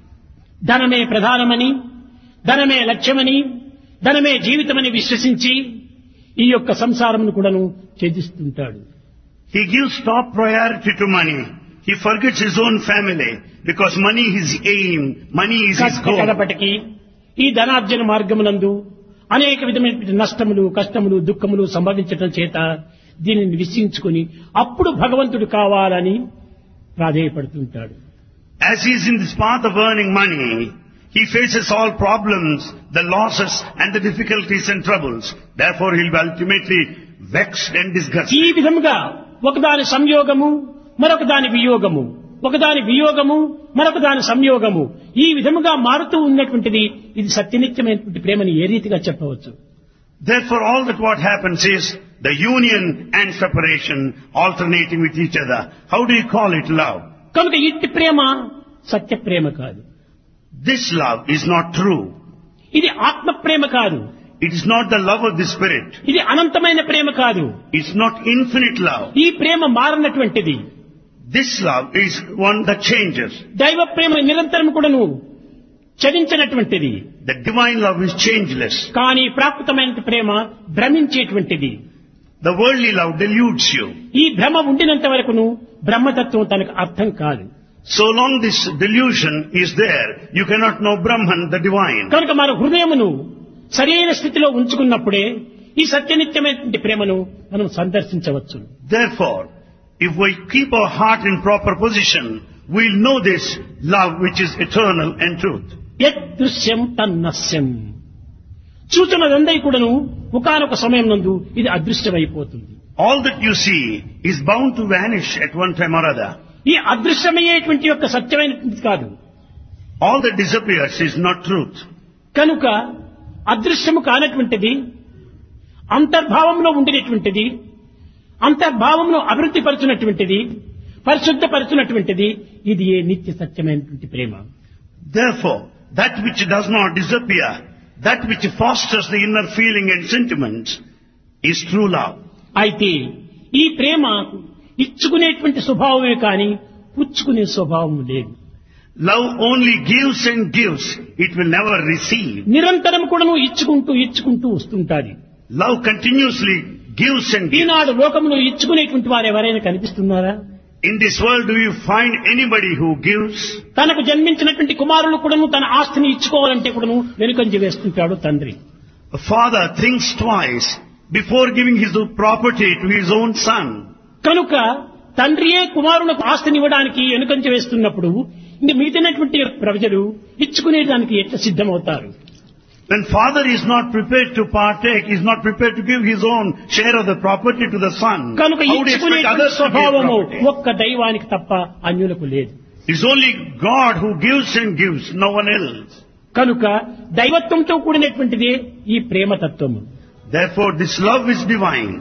ధనమే ప్రధానమని ధనమే లక్ష్యమని ధనమే జీవితమని విశ్వసించి ఈ యొక్క సంసారమును కూడాను ఛేదిస్తుంటాడు He gives top priority to money. He forgets his own family because money is his aim, money is his కష్ట goal. కడపటికి ఈ ధనార్జన మార్గమునందు అనేక విధమైనటువంటి నష్టములు కష్టములు దుఃఖములు సంభవించటం చేత దీనిని విశ్చించుకొని అప్పుడు భగవంతుడు కావాలని ప్రాధేయపడుతుంటాడు As he is in this path of earning money, he faces all problems, the losses and the difficulties and troubles. Therefore, he'll be ultimately vexed and disgusted. ఈ విధముగా ఒకదాని సంయోగము మరొక దాని వియోగము ఒకదాని వియోగము మరొక దాని సంయోగము ఈ విధముగా మారుతూ ఉన్నటువంటిది ఇది సత్యనిత్యమైనటువంటి ప్రేమని ఏ రీతిగా చెప్పవచ్చు Therefore, all that what happens is the union and separation alternating with each other. How do you call it love? కనుక ఇట్టి ప్రేమ సత్య ప్రేమ కాదు This love is not true. ఇది ఆత్మ ప్రేమ కాదు It is not the love of the spirit. ఇది అనంతమైన ప్రేమ కాదు It's not infinite love. ఈ ప్రేమ మారినటువంటిది This love is one that changes. దైవ ప్రేమ నిరంతరం కూడాను చరించినటువంటిది The divine love is changeless. కానీ ప్రాకృతమైన ప్రేమ భ్రమించేటువంటిది The worldly love deludes you. ఈ భ్రమ ఉండినంత వరకును బ్రహ్మతత్వం తనకు అర్థం కాదు So long this delusion is there, you cannot know Brahman, the divine. కనుక మన హృదయమును సరైన స్థితిలో ఉంచుకున్నప్పుడే ఈ సత్యనిత్యమైనటువంటి ప్రేమను మనం సందర్శించవచ్చు Therefore, if we keep our heart in proper position, we'll know this love which is eternal and truth. యత్ దృశ్యం తన్నస్యం చూచున్నదందరి కూడాను ఒకనొక సమయం నందు ఇది అదృశ్యమైపోతుంది All that you see is bound to vanish at one time or other. ఈ అదృశ్యమయ్యేటువంటి యొక్క సత్యమైనటువంటి కాదు All that disappears is not truth. కనుక అదృశ్యము కానటువంటిది అంతర్భావంలో ఉండినటువంటిది అంతర్భావంలో అభివృద్ధి పరచునటువంటిది పరిశుద్ధపరచునటువంటిది ఇది ఏ నిత్య సత్యమైనటువంటి ప్రేమ Therefore, that which does not disappear, that which fosters the inner feeling and sentiments is true love. అయితే ఈ ప్రేమ ఇచ్చుకునేటువంటి స్వభావమే కాని పుచ్చుకునే స్వభావం లేదు Love only gives and gives. It will never receive. నిరంతరం కూడాను ఇచ్చుకుంటూ ఇచ్చుకుంటూ వస్తుంటాది Love continuously gives and gives. ఈనాడు లోకంలో ఇచ్చుకునేటువంటి వారు ఎవరైనా కనిపిస్తున్నారా In this world, do you find anybody who gives? తనకు జన్మించినటువంటి కుమారులు కూడాను తన ఆస్తిని ఇచ్చుకోవాలంటే కూడాను వెనుకంజ వేస్తుంటాడు తండ్రి A father thinks twice before giving his property to his own son. కనుక తండ్రియే కుమారులకు ఆస్తిని ఇవ్వడానికి వెనుకంజ వేస్తున్నప్పుడు ఇంక మిగతానటువంటి ప్రజలు ఇచ్చుకునేదానికి ఎట్లా సిద్ధమవుతారు When father is not prepared to partake, is not prepared to give his own share of the property to the son, కనుక how do you expect ఇచ్చుకునేటువంటి others to give స్వభావము property? ఒక్క దైవానికి తప్ప అన్యులకు లేదు It's only God who gives and gives, no one else. కనుక దైవత్వంతో కూడినటువంటిదే ఈ ప్రేమతత్వము Therefore, this love is divine.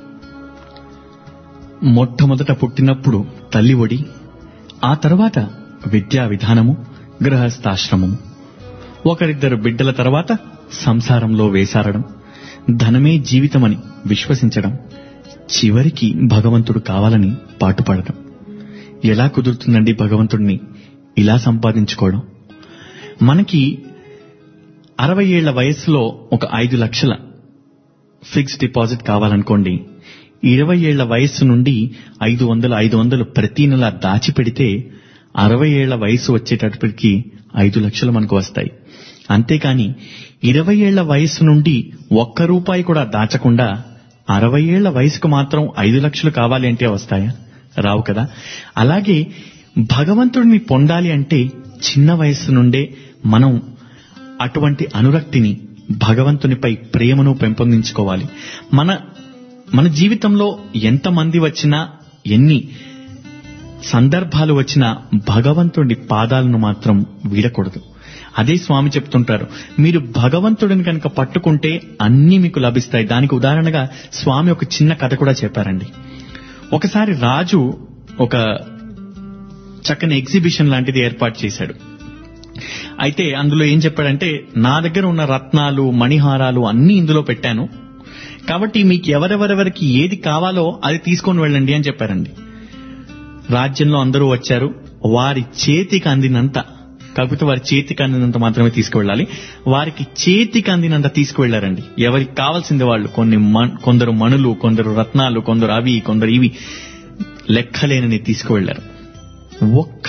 మొట్టమొదట పుట్టినప్పుడు తల్లి ఒడి ఆ తర్వాత విద్యా విధానము గృహస్థాశ్రమము ఒకరిద్దరు బిడ్డల తర్వాత సంసారంలో వేసారడం ధనమే జీవితమని విశ్వసించడం చివరికి భగవంతుడు కావాలని పాటుపడడం ఎలా కుదురుతుందండి భగవంతుడిని ఇలా సంపాదించుకోవడం మనకి అరవై ఏళ్ల వయసులో ఒక ఐదు లక్షల ఫిక్స్డ్ డిపాజిట్ కావాలనుకోండి ఇరవై ఏళ్ల వయస్సు నుండి ఐదు వందలు ఐదు వందలు ప్రతి నెల దాచిపెడితే అరవై ఏళ్ల వయసు వచ్చేటప్పటికి ఐదు లక్షలు మనకు వస్తాయి అంతేకాని ఇరవై ఏళ్ల వయసు నుండి ఒక్క రూపాయి కూడా దాచకుండా అరవై ఏళ్ల వయసుకు మాత్రం ఐదు లక్షలు కావాలి అంటే వస్తాయా రావు కదా అలాగే భగవంతుడిని పొందాలి అంటే చిన్న వయస్సు నుండే మనం అటువంటి అనురక్తిని భగవంతునిపై ప్రేమను పెంపొందించుకోవాలి మన మన జీవితంలో ఎంతమంది వచ్చినా ఎన్ని సందర్భాలు వచ్చినా భగవంతుడి పాదాలను మాత్రం వీడకూడదు అదే స్వామి చెప్తుంటారు మీరు భగవంతుడిని కనుక పట్టుకుంటే అన్నీ మీకు లభిస్తాయి దానికి ఉదాహరణగా స్వామి ఒక చిన్న కథ కూడా చెప్పారండి ఒకసారి రాజు ఒక చక్కని ఎగ్జిబిషన్ లాంటిది ఏర్పాటు చేశాడు అయితే అందులో ఏం చెప్పాడంటే నా దగ్గర ఉన్న రత్నాలు మణిహారాలు అన్ని ఇందులో పెట్టాను కాబట్టి మీకు ఎవరెవరెవరికి ఏది కావాలో అది తీసుకొని వెళ్ళండి అని చెప్పారండి రాజ్యంలో అందరూ వచ్చారు వారి చేతికి అందినంత కాకపోతే వారి చేతికి అందినంత మాత్రమే తీసుకువెళ్ళాలి వారికి చేతికి అందినంత తీసుకువెళ్లారండి ఎవరికి కావాల్సింది వాళ్ళు కొన్ని మన్- కొందరు మణులు కొందరు రత్నాలు కొందరు అవి కొందరు ఇవి లెక్కలేనని తీసుకువెళ్లారు ఒక్క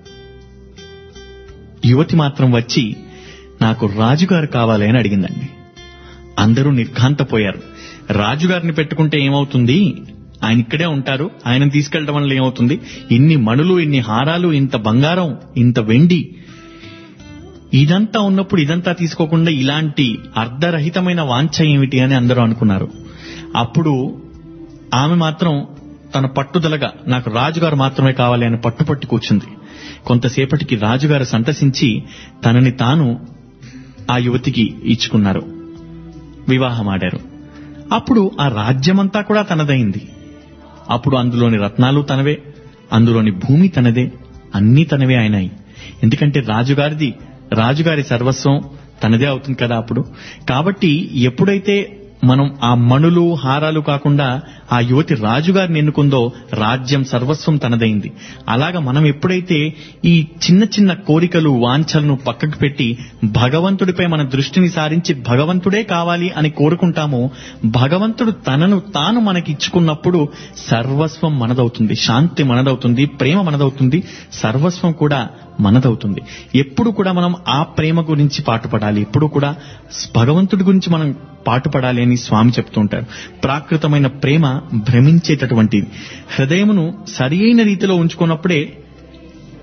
యువతి మాత్రం వచ్చి నాకు రాజుగారు కావాలి అని అడిగిందండి అందరూ నిర్ఘాంతపోయారు రాజుగారిని పెట్టుకుంటే ఏమవుతుంది ఆయన ఇక్కడే ఉంటారు ఆయన తీసుకెళ్లడం వల్ల ఏమవుతుంది ఇన్ని మణులు ఇన్ని హారాలు ఇంత బంగారం ఇంత వెండి ఇదంతా ఉన్నప్పుడు ఇదంతా తీసుకోకుండా ఇలాంటి అర్ధరహితమైన వాంఛ ఏమిటి అని అందరూ అనుకున్నారు అప్పుడు ఆమె మాత్రం తన పట్టుదలగా నాకు రాజుగారు మాత్రమే కావాలి అని పట్టుపట్టి కూర్చుంది కొంతసేపటికి రాజుగారు సంతసించి తనని తాను ఆ యువతికి ఇచ్చుకున్నారు వివాహమాడారు అప్పుడు ఆ రాజ్యమంతా కూడా తనదైంది అప్పుడు అందులోని రత్నాలు తనవే అందులోని భూమి తనదే అన్నీ తనవే అయినాయి ఎందుకంటే రాజుగారిది రాజుగారి సర్వస్వం తనదే అవుతుంది కదా అప్పుడు కాబట్టి ఎప్పుడైతే మనం ఆ మణులు హారాలు కాకుండా ఆ యువతి రాజుగారిని ఎన్నుకుందో రాజ్యం సర్వస్వం తనదైంది అలాగా మనం ఎప్పుడైతే ఈ చిన్న చిన్న కోరికలు వాంఛలను పక్కకు పెట్టి భగవంతుడిపై మన దృష్టిని సారించి భగవంతుడే కావాలి అని కోరుకుంటామో భగవంతుడు తనను తాను మనకి ఇచ్చుకున్నప్పుడు సర్వస్వం మనదవుతుంది శాంతి మనదవుతుంది ప్రేమ మనదవుతుంది సర్వస్వం కూడా మనదవుతుంది ఎప్పుడు కూడా మనం ఆ ప్రేమ గురించి పాటుపడాలి ఎప్పుడు కూడా భగవంతుడి గురించి మనం పాటుపడాలి అని స్వామి చెప్తూ ఉంటారు ప్రాకృతమైన ప్రేమ భ్రమించేటటువంటిది హృదయమును సరియైన రీతిలో ఉంచుకున్నప్పుడే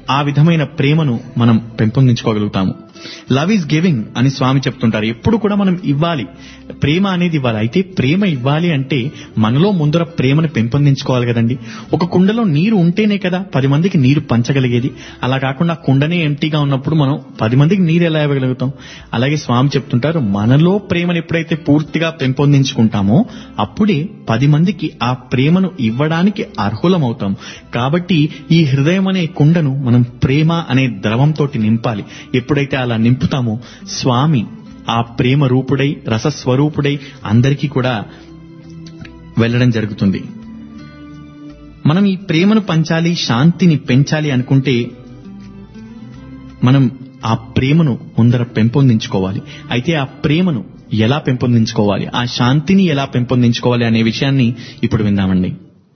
ఆ విధమైన ప్రేమను మనం పెంపొందించుకోగలుగుతాము లవ్ ఈజ్ గివింగ్ అని స్వామి చెప్తుంటారు ఎప్పుడు కూడా మనం ఇవ్వాలి ప్రేమ అనేది ఇవ్వాలి అయితే ప్రేమ ఇవ్వాలి అంటే మనలో ముందర ప్రేమను పెంపొందించుకోవాలి కదండి ఒక కుండలో నీరు ఉంటేనే కదా పది మందికి నీరు పంచగలిగేది అలా కాకుండా ఆ కుండనే ఎంటీగా ఉన్నప్పుడు మనం పది మందికి నీరు ఎలా ఇవ్వగలుగుతాం అలాగే స్వామి చెప్తుంటారు మనలో ప్రేమను ఎప్పుడైతే పూర్తిగా పెంపొందించుకుంటామో అప్పుడే పది మందికి ఆ ప్రేమను ఇవ్వడానికి అర్హులమవుతాం కాబట్టి ఈ హృదయం అనే కుండను మనం ప్రేమ అనే ద్రవంతో నింపాలి ఎప్పుడైతే అలా నింపుతామో స్వామి ఆ ప్రేమ రూపుడై రసస్వరూపుడై అందరికీ కూడా వెళ్ళడం జరుగుతుంది మనం ఈ ప్రేమను పంచాలి శాంతిని పెంచాలి అనుకుంటే మనం ఆ ప్రేమను ముందర పెంపొందించుకోవాలి అయితే ఆ ప్రేమను ఎలా పెంపొందించుకోవాలి ఆ శాంతిని ఎలా పెంపొందించుకోవాలి అనే విషయాన్ని ఇప్పుడు విందామండి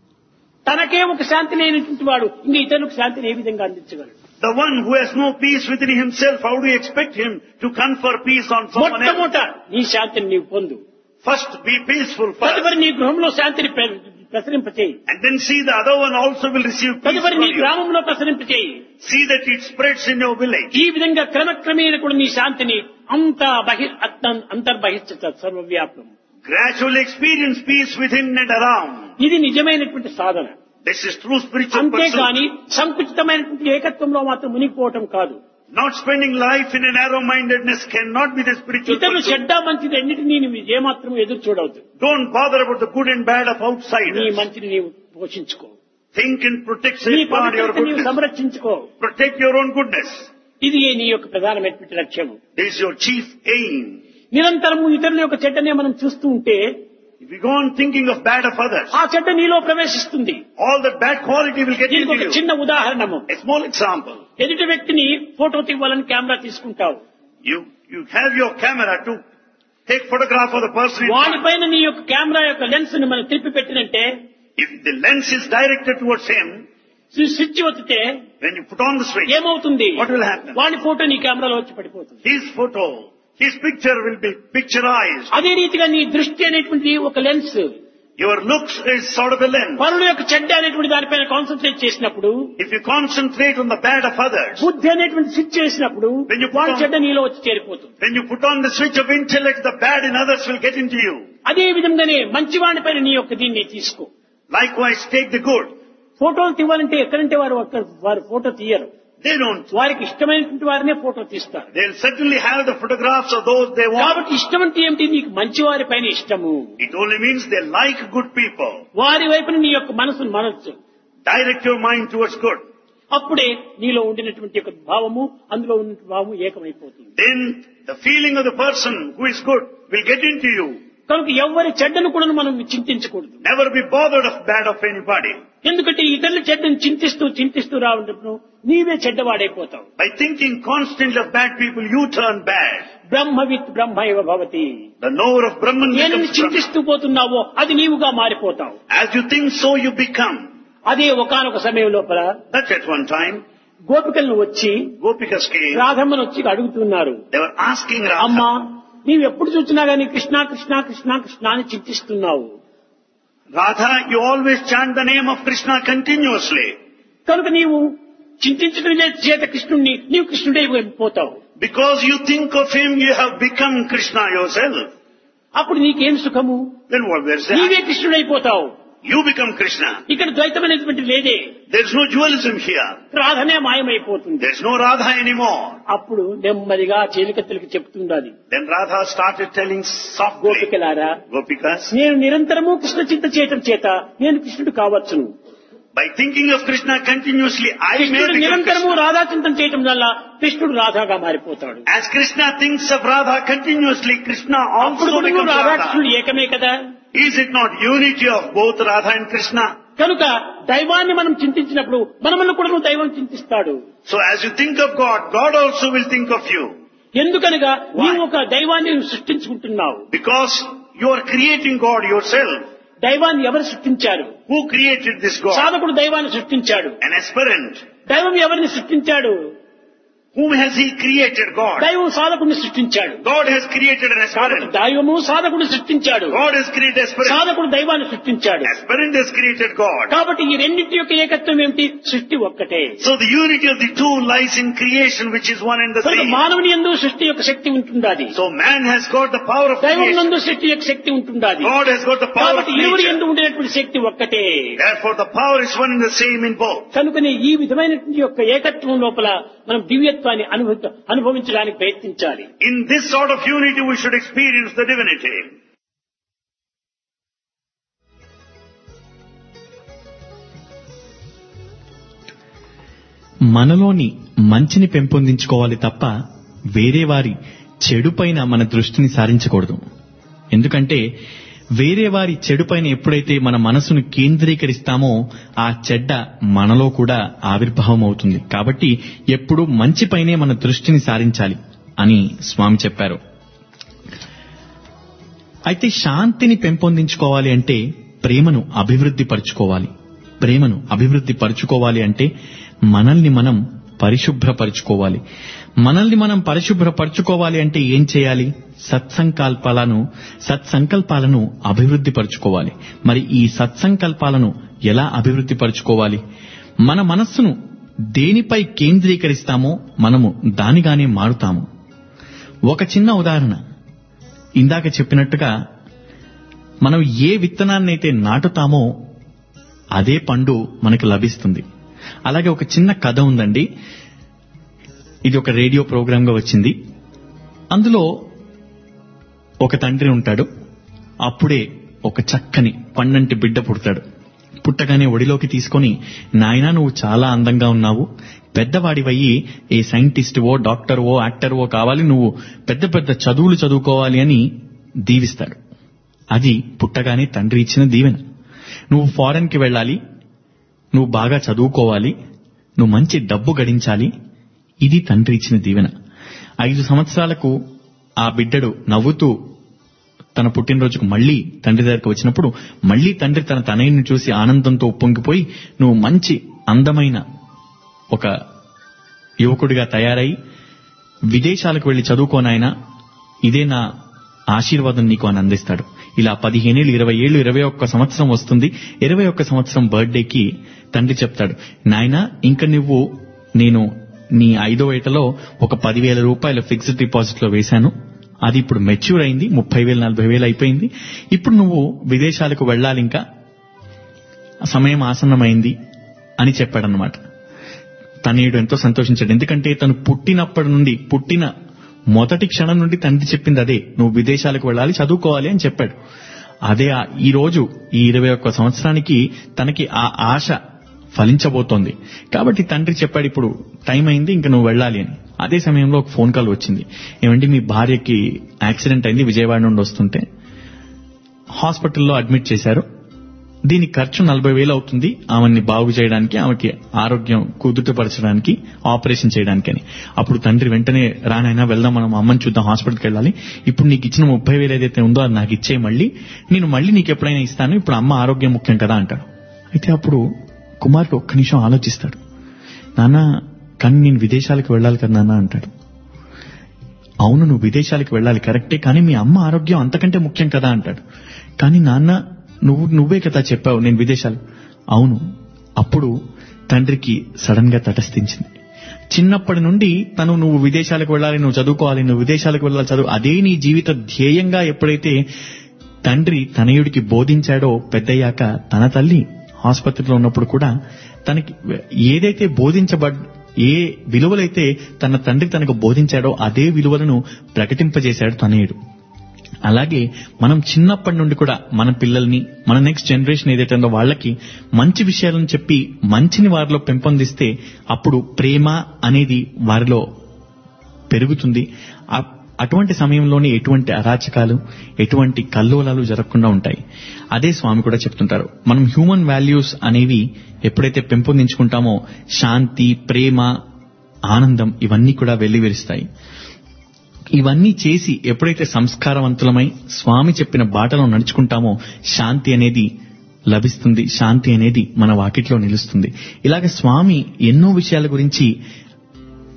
తనకే ఒక శాంతి లేనటువంటి వాడు ఇంకా ఇతరులకు శాంతిని ఏ విధంగా అందించగలడు The one who has no peace within himself, how do you expect him to confer peace on someone else? మొట్టమొదట నీ శాంతిని నీవు పొందు First, be peaceful తదుపరి first. నీ గృహంలో శాంతిని ప్ర- ప్రసరింపచేయి And then see the other one also will receive peace తదుపరి from నీ you. గ్రామంలో ప్రసరింపచేయి See that it spreads in your village. ఈ విధంగా క్రమక్రమేణ కూడా నీ శాంతిని అంతా బహి అత్త- అంతర్బహిష్ట సర్వవ్యాప్తం Gradually experience peace within and around. ఇది నిజమైనటువంటి సాధన This is true spiritual pursuit. అంతేగాని సంకుచితమైనటువంటి ఏకత్వంలో మాత్రం మునిగిపోవటం కాదు Not spending life in a narrow-mindedness cannot be the spiritual ఇతరులు pursuit. చెడ్డ మంచిది అన్నిటినీ నీవు ఏమాత్రం ఎదురు చూడవద్దు Don't bother about the good and bad of నీ outsiders. మంచిని నీవు పోషించుకో Think and protect, నీ safeguard your పవిత్రత నీవు goodness. సంరక్షించుకో Protect your own goodness. ఇది నీ యొక్క ప్రధానమైనటువంటి లక్ష్యము This is your chief aim. నిరంతరము ఇతరుల యొక్క చెడ్డనే మనం చూస్తూ ఉంటే If you go on thinking of bad of others, ఆ చెడ్డ నీలో ప్రవేశిస్తుంది all that bad quality will get దీనికి into ఒక you. చిన్న ఉదాహరణము A small example. ఎదుటి వ్యక్తిని ఫోటో తీయాలని కెమెరా తీసుకుంటావు You, you have your camera to take photograph of the person in front. వాడిపైన నీ యొక్క కెమెరా యొక్క లెన్స్ ని మనం తిప్పి పెట్టినంటే If the lens is directed towards him, switch ఒత్తితే when you put on the switch, ఏమవుతుంది What will happen? వాడి ఫోటో నీ కెమెరాలో వచ్చి పడిపోతుంది his photo, his picture will be picturized. అదే రీతిగా నీ దృష్టి అనేటువంటి ఒక lens Your looks is sort of a lens. పరుల యొక్క చెడ్డ అనేటువంటి దానిపైన కాన్సన్ట్రేట్ చేసినప్పుడు If you concentrate on the bad of others, బుద్ధి అనేటువంటి స్విచ్ చేసినప్పుడు When you put వాడి on- చెడ్డ నీలో వచ్చి చేరిపోతుంది when you put on the switch of intellect, the bad in others will get into you. అదే విధంగానే మంచి వాడిపైన నీ యొక్క దీన్ని తీసుకో Likewise, take the good. ఫోటోలు తీయాలంటే ఎక్కడంటే వారు అక్కడ వారు ఫోటో తీయరు They don't. వారికి ఇష్టమైనటువంటి వారినే ఫోటో తీస్తారు They'll certainly have the photographs of those they want. కాబట్టి ఇష్టం అంటే ఏమిటి నీకు మంచి వారి పైన ఇష్టము It only means they like good people. వారి వైపున నీ యొక్క మనసును మనసు Direct your mind towards good. అప్పుడే నీలో ఉండినటువంటి యొక్క భావము అందులో ఉన్న భావము ఏకమైపోతుంది Then the feeling of the person who is good will get into you. కనుక ఎవరి చెడ్డను కూడా మనం చింతించకూడదు Never be bothered of bad of anybody. ఎందుకంటే ఇతరుల చెడ్డను చింతిస్తూ చింతిస్తూ రావడం నీవే చెడ్డవాడైపోతావు By thinking constantly of bad people, you turn bad. బ్రహ్మవిత్ బ్రహ్మ ఇవ భవతి The knower of Brahman నేను becomes Brahman. చింతిస్తూ పోతున్నావో అది నీవుగా మారిపోతావు As you think so, you become. అదే ఒకానొక సమయం లోపల That at one time, గోపికలను వచ్చి Gopikas came. రాధమ్మను వచ్చి అడుగుతున్నారు They were asking అమ్మా Radha, నీవు ఎప్పుడు చూసినా గానీ కృష్ణ కృష్ణ కృష్ణ కృష్ణ అని చింతిస్తున్నావు Radha, you always chant the name of Krishna continuously. కనుక నీవు చింతించడం చేత కృష్ణుణ్ణి నీవు కృష్ణుడై పోతావు Because you think of him, you have become Krishna yourself. అప్పుడు నీకేం సుఖము Then what? Where's నీవే that? కృష్ణుడైపోతావు You become Krishna. ఇక్కడ ద్వైతం అనేటువంటి లేదే There's no dualism here. రాధనే మాయమైపోతుంది There's no Radha anymore. అప్పుడు నెమ్మదిగా చేలికత్తలకి చెప్తుండాలి Then Radha started telling softly, గోపికలారా Gopikas, నేను నిరంతరము కృష్ణ చింత చేయటం చేత నేను కృష్ణుడు కావచ్చును by thinking of Krishna continuously, I may కృష్ణుడు become నిరంతరము Krishna. రాధా చింతన చేయటం వల్ల కృష్ణుడు రాధాగా మారిపోతాడు As Krishna thinks of Radha continuously, Krishna అప్పుడు also కూడా becomes రాధాకృష్ణుడు Radha. ఏకమే కదా Is it not unity of both Radha and Krishna? కనుక దైవాన్ని మనం చింతించినప్పుడు మనమల్ని కూడా నువ్వు దైవం చింతిస్తాడు So as you think of God, God also will think of you. ఎందుకనగా నీవు ఒక దైవాన్ని నువ్వు సృష్టించుకుంటున్నావు Because you are creating God yourself. దైవాన్ని ఎవరు సృష్టించారు Who created this God? సాధకుడు దైవాన్ని సృష్టించాడు An aspirant. దైవం ఎవరిని సృష్టించాడు Whom has he created? God. దైవం సాధకుడిని సృష్టించాడు God has created an aspirant. దైవము సాధకుడిని సృష్టించాడు God has created aspirant. సాధకుడు దైవాన్ని సృష్టించాడు Aspirant has created God. కాబట్టి ఈ రెండింటి యొక్క ఏకత్వం ఏమిటి సృష్టి ఒక్కటే So the unity of the two lies in creation which is one and the కనుక same. మానవుని ఎందు సృష్టి యొక్క శక్తి ఉంటుండాది So man has got the power of దైవం creation. నందు శక్తి యొక్క శక్తి ఉంటుండాది God has got the power of కాబట్టి ఇరువురి nature. ఎందు ఉండేటువంటి శక్తి ఒక్కటే Therefore the power is one and the same in both. కనుకనే ఈ విధమైనటువంటి యొక్క ఏకత్వం లోపల మనం దివ్యత్వాన్ని అనుభవ అనుభవించడానికి ప్రయత్నించాలి In this sort of unity we should experience the divinity. మనలోని మంచిని పెంపొందించుకోవాలి తప్ప వేరే వారి చెడుపైన మన దృష్టిని సారించకూడదు ఎందుకంటే వేరే వారి చెడుపైన ఎప్పుడైతే మన మనసును కేంద్రీకరిస్తామో ఆ చెడ్డ మనలో కూడా ఆవిర్భావం అవుతుంది కాబట్టి ఎప్పుడూ మంచిపైనే మన దృష్టిని సారించాలి అని స్వామి చెప్పారు అయితే శాంతిని పెంపొందించుకోవాలి అంటే ప్రేమను అభివృద్ధి పరుచుకోవాలి ప్రేమను అభివృద్ధి పరుచుకోవాలి అంటే మనల్ని మనం పరిశుభ్రపరుచుకోవాలి మనల్ని మనం పరిశుభ్రపరుచుకోవాలి అంటే ఏం చేయాలి సత్సంకల్పాలను సత్సంకల్పాలను అభివృద్ధి పరుచుకోవాలి మరి ఈ సత్సంకల్పాలను ఎలా అభివృద్ధి పరుచుకోవాలి మన మనస్సును దేనిపై కేంద్రీకరిస్తామో మనము దానిగానే మారుతాము ఒక చిన్న ఉదాహరణ ఇందాక చెప్పినట్టుగా మనం ఏ విత్తనాన్నైతే నాటుతామో అదే పండు మనకు లభిస్తుంది అలాగే ఒక చిన్న కథ ఉందండి ఇది ఒక రేడియో ప్రోగ్రామ్ గా వచ్చింది అందులో ఒక తండ్రి ఉంటాడు అప్పుడే ఒక చక్కని పండంటి బిడ్డ పుడతాడు పుట్టగానే ఒడిలోకి తీసుకొని నాయనా నువ్వు చాలా అందంగా ఉన్నావు పెద్దవాడివయ్యి ఏ సైంటిస్టువో డాక్టర్వో యాక్టర్వో కావాలి నువ్వు పెద్ద పెద్ద చదువులు చదువుకోవాలి అని దీవిస్తాడు అది పుట్టగానే తండ్రి ఇచ్చిన దీవెన నువ్వు ఫారెన్ కి వెళ్ళాలి నువ్వు బాగా చదువుకోవాలి నువ్వు మంచి డబ్బు గడించాలి ఇది తండ్రి ఇచ్చిన దీవెన ఐదు సంవత్సరాలకు ఆ బిడ్డడు నవ్వుతూ తన పుట్టినరోజుకు మళ్ళీ తండ్రి దగ్గరకు వచ్చినప్పుడు మళ్ళీ తండ్రి తన తనయుని చూసి ఆనందంతో ఉప్పొంగిపోయి నువ్వు మంచి అందమైన ఒక యువకుడిగా తయారై విదేశాలకు వెళ్లి చదువుకోనాయనా ఇదే నా ఆశీర్వాదం నీకు అని అందిస్తాడు ఇలా పదిహేనేళ్ళు ఇరవై ఏళ్ళు ఇరవై ఒక్క సంవత్సరం వస్తుంది ఇరవై ఒక్క సంవత్సరం బర్త్డేకి తండ్రి చెప్తాడు నాయనా ఇంక నువ్వు నేను నీ ఐదో ఏటలో ఒక పదివేల రూపాయల ఫిక్స్డ్ డిపాజిట్ లో వేశాను అది ఇప్పుడు మెచ్యూర్ అయింది ముప్పై వేలు నలభై వేలు అయిపోయింది ఇప్పుడు నువ్వు విదేశాలకు వెళ్ళాలి ఇంకా సమయం ఆసన్నమైంది అని చెప్పాడనమాట తనయుడు ఎంతో సంతోషించాడు ఎందుకంటే తను పుట్టినప్పటి నుండి పుట్టిన మొదటి క్షణం నుండి తండ్రి చెప్పింది అదే నువ్వు విదేశాలకు వెళ్ళాలి చదువుకోవాలి అని చెప్పాడు అదే ఆ- ఈ రోజు ఈ ఇరవై ఒక్క సంవత్సరానికి తనకి ఆ ఆశ ఫలించబోతోంది కాబట్టి తండ్రి చెప్పాడు ఇప్పుడు టైం అయింది ఇంకా నువ్వు వెళ్ళాలి అని అదే సమయంలో ఒక ఫోన్ కాల్ వచ్చింది ఏమంటే మీ భార్యకి యాక్సిడెంట్ అయింది విజయవాడ నుండి వస్తుంటే హాస్పిటల్లో అడ్మిట్ చేశారు దీని ఖర్చు నలభై వేలు అవుతుంది ఆమెని బాగు చేయడానికి ఆమెకి ఆరోగ్యం కుదుటపరచడానికి ఆపరేషన్ చేయడానికి అని అప్పుడు తండ్రి వెంటనే రానైనా వెళ్దాం మనం అమ్మని చూద్దాం హాస్పిటల్కి వెళ్ళాలి ఇప్పుడు నీకు ఇచ్చిన ముప్పై వేలు ఏదైతే ఉందో అది నాకు ఇచ్చే మళ్ళీ నేను మళ్ళీ నీకు ఎప్పుడైనా ఇస్తాను ఇప్పుడు అమ్మ ఆరోగ్యం ముఖ్యం కదా అంటాడు అయితే అప్పుడు కుమార్కి ఒక్క నిమిషం ఆలోచిస్తాడు నాన్న కానీ నేను విదేశాలకు వెళ్ళాలి కదా నాన్న అంటాడు అవును నువ్వు విదేశాలకు వెళ్ళాలి కరెక్టే కానీ మీ అమ్మ ఆరోగ్యం అంతకంటే ముఖ్యం కదా అంటాడు కానీ నాన్న నువ్వు నువ్వే కదా చెప్పావు నేను విదేశాలు అవును అప్పుడు తండ్రికి సడన్ గా తటస్థించింది చిన్నప్పటి నుండి తను నువ్వు విదేశాలకు వెళ్ళాలి నువ్వు చదువుకోవాలి నువ్వు విదేశాలకు వెళ్ళాలి చదువు అదే నీ జీవిత ధ్యేయంగా ఎప్పుడైతే తండ్రి తనయుడికి బోధించాడో పెద్దయ్యాక తన తల్లి ఆసుపత్రిలో ఉన్నప్పుడు కూడా తనకి ఏదైతే బోధించబడ్ ఏ విలువలైతే తన తండ్రి తనకు బోధించాడో అదే విలువలను ప్రకటింపజేశాడు తనయుడు అలాగే మనం చిన్నప్పటి నుండి కూడా మన పిల్లల్ని మన నెక్స్ట్ జనరేషన్ ఏదైతే ఉందో వాళ్ళకి మంచి విషయాలను చెప్పి మంచిని వారిలో పెంపొందిస్తే అప్పుడు ప్రేమ అనేది వారిలో పెరుగుతుంది ఆ- అటువంటి సమయంలోనే ఎటువంటి అరాచకాలు ఎటువంటి కల్లోలాలు జరగకుండా ఉంటాయి అదే స్వామి కూడా చెప్తుంటారు మనం హ్యూమన్ వాల్యూస్ అనేవి ఎప్పుడైతే పెంపొందించుకుంటామో శాంతి ప్రేమ ఆనందం ఇవన్నీ కూడా వెల్లివిరుస్తాయి ఇవన్నీ చేసి ఎప్పుడైతే సంస్కారవంతులమై స్వామి చెప్పిన బాటలో నడుచుకుంటామో శాంతి అనేది లభిస్తుంది శాంతి అనేది మన వాకిట్లో నిలుస్తుంది ఇలాగ స్వామి ఎన్నో విషయాల గురించి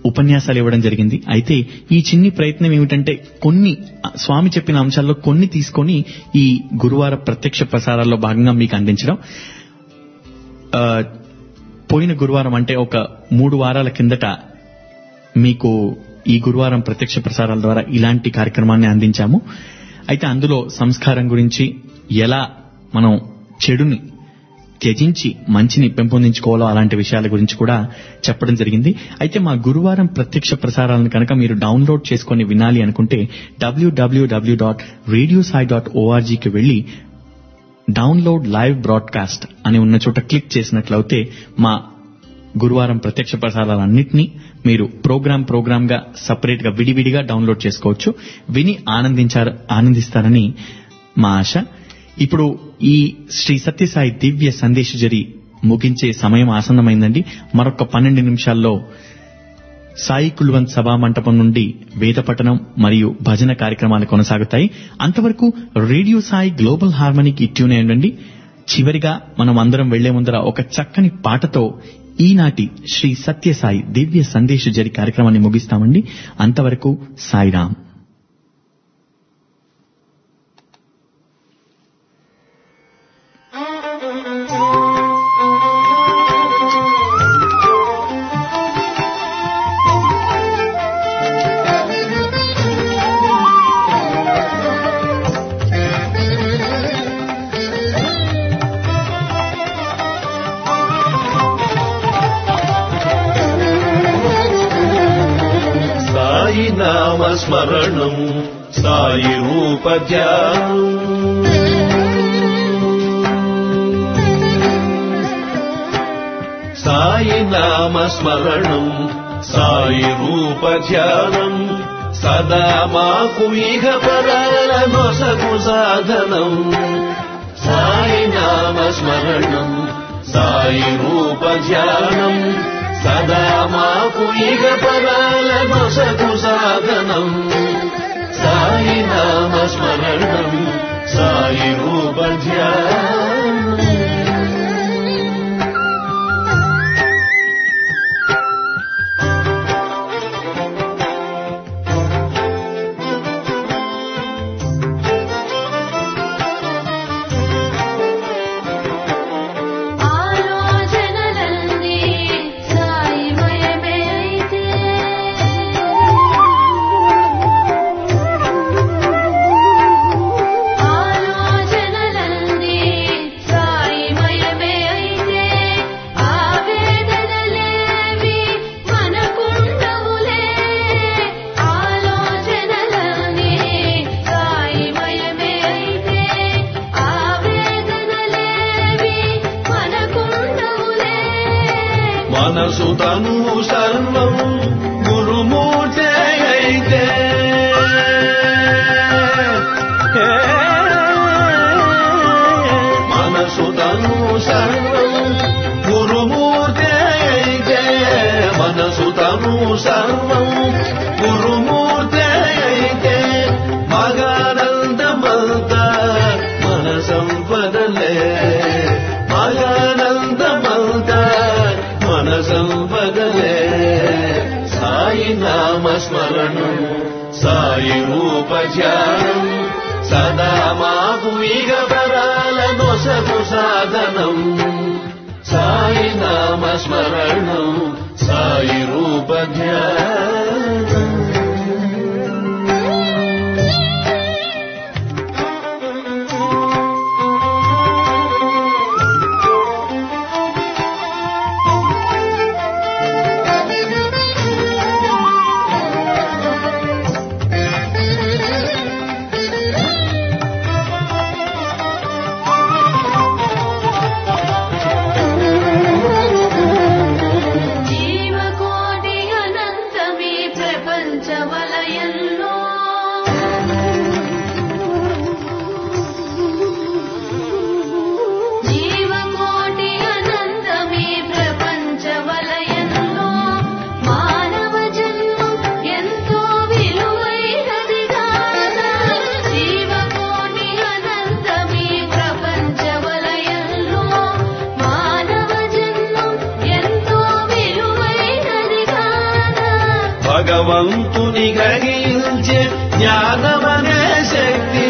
ఉపన్యాసాలు ఇవ్వడం జరిగింది అయితే ఈ చిన్ని ప్రయత్నం ఏమిటంటే కొన్ని ఆ, స్వామి చెప్పిన అంశాల్లో కొన్ని తీసుకొని ఈ గురువార ప్రత్యక్ష ప్రసారాల్లో భాగంగా మీకు అందించడం ఆ, పోయిన గురువారం అంటే ఒక మూడు వారాల కిందట మీకు ఈ గురువారం ప్రత్యక్ష ప్రసారాల ద్వారా ఇలాంటి కార్యక్రమాన్ని అందించాము అయితే అందులో సంస్కారం గురించి ఎలా మనం చెడుని త్యజించి మంచిని పెంపొందించుకోవాలో అలాంటి విషయాల గురించి కూడా చెప్పడం జరిగింది అయితే మా గురువారం ప్రత్యక్ష ప్రసారాలను కనుక మీరు డౌన్లోడ్ చేసుకొని వినాలి అనుకుంటే W W W dot radio Sai dot ఓఆర్జీకి వెళ్లి డౌన్లోడ్ లైవ్ బ్రాడ్కాస్ట్ అని ఉన్న చోట క్లిక్ చేసినట్లయితే మా గురువారం ప్రత్యక్ష ప్రసారాలన్నింటినీ మీరు ప్రోగ్రామ్ ప్రోగ్రామ్ గా సపరేట్ గా విడివిడిగా డౌన్లోడ్ చేసుకోవచ్చు విని ఆనందించారు ఆనందిస్తారని మా ఆశ ఇప్పుడు ఈ శ్రీ సత్యసాయి దివ్య సందేశ జరి ముగించే సమయం ఆసన్నమైందండి మరొక పన్నెండు నిమిషాల్లో సాయి కుల్వంత్ సభా మంటపం నుండి వేద పఠనం మరియు భజన కార్యక్రమాలు కొనసాగుతాయి అంతవరకు రేడియో సాయి గ్లోబల్ హార్మనీకి ట్యూన్ అయ్యండి చివరిగా మనం అందరం వెళ్లే ముందర ఒక చక్కని పాటతో ఈనాటి శ్రీ సత్యసాయి దివ్య సందేశ జరి కార్యక్రమాన్ని ముగిస్తామండి అంతవరకు సాయిరాం సాయి నామ స్మరణం సాయి రూప ధ్యానం సాయి నామ స్మరణం సాయి రూప ధ్యానం సదా మాకు ఇహ పరాల నొసగు సాధనం సాయి నామ స్మరణం సాయి రూప ధ్యానం సదా మాకు ఇగ పరాల నొసగు సాధనం సాయి నామ స్మరణం సాయి రూప ధ్యానం ఆలోచనలన్నీ సాయిమయమే అయితే ఆలోచనలన్నీ సాయిమయమే అయితే ఆవేదనలేవి మనకుండవులే ఆలోచనలన్నీ సాయిమయమే అయితే ఆవేదనలేవి మనకుండవులే మనసు తను సర్వం గురుమూర్తే అయితే మనసు తను సర్వం గురుమూర్తే అయితే మనసు తను సర్వం గురుమూర్తే అయితే మగానందమంతా మన సంపదలే మగానందమంతా మన సంపదలే సాయి నామ స్మరణం సాయి రూప ధ్యానం సదా మాకు ఇగ పరాల నొసగు సాధనం సాయి నామ స్మరణం సాయి రూప ధ్యానం జీవకోటి అనంతమీ ప్రపంచ భగవంతుని గ్రహించే జ్ఞానమనే శక్తి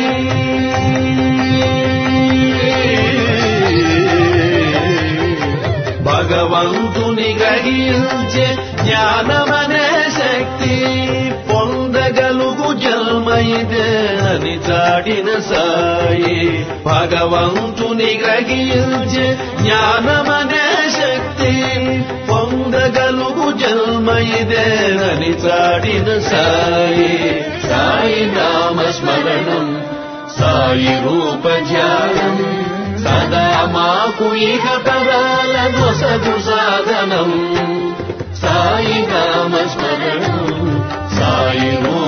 భగవంతుని గ్రహించే జ్ఞానమనే శక్తి పొందగలుగు జన్మ ఇదే అని చాటిన సాయి భగవంతుని గ్రహించే జ్ఞానమనే శక్తి పొందగలుగు జన్మ ఇదే అని చాటిన సాయి సాయి నామ స్మరణం సాయి రూప ధ్యానం సదా మాకు ఇక పరాల నొసగు సాధనం సాయి నామ స్మరణం సాయి రూప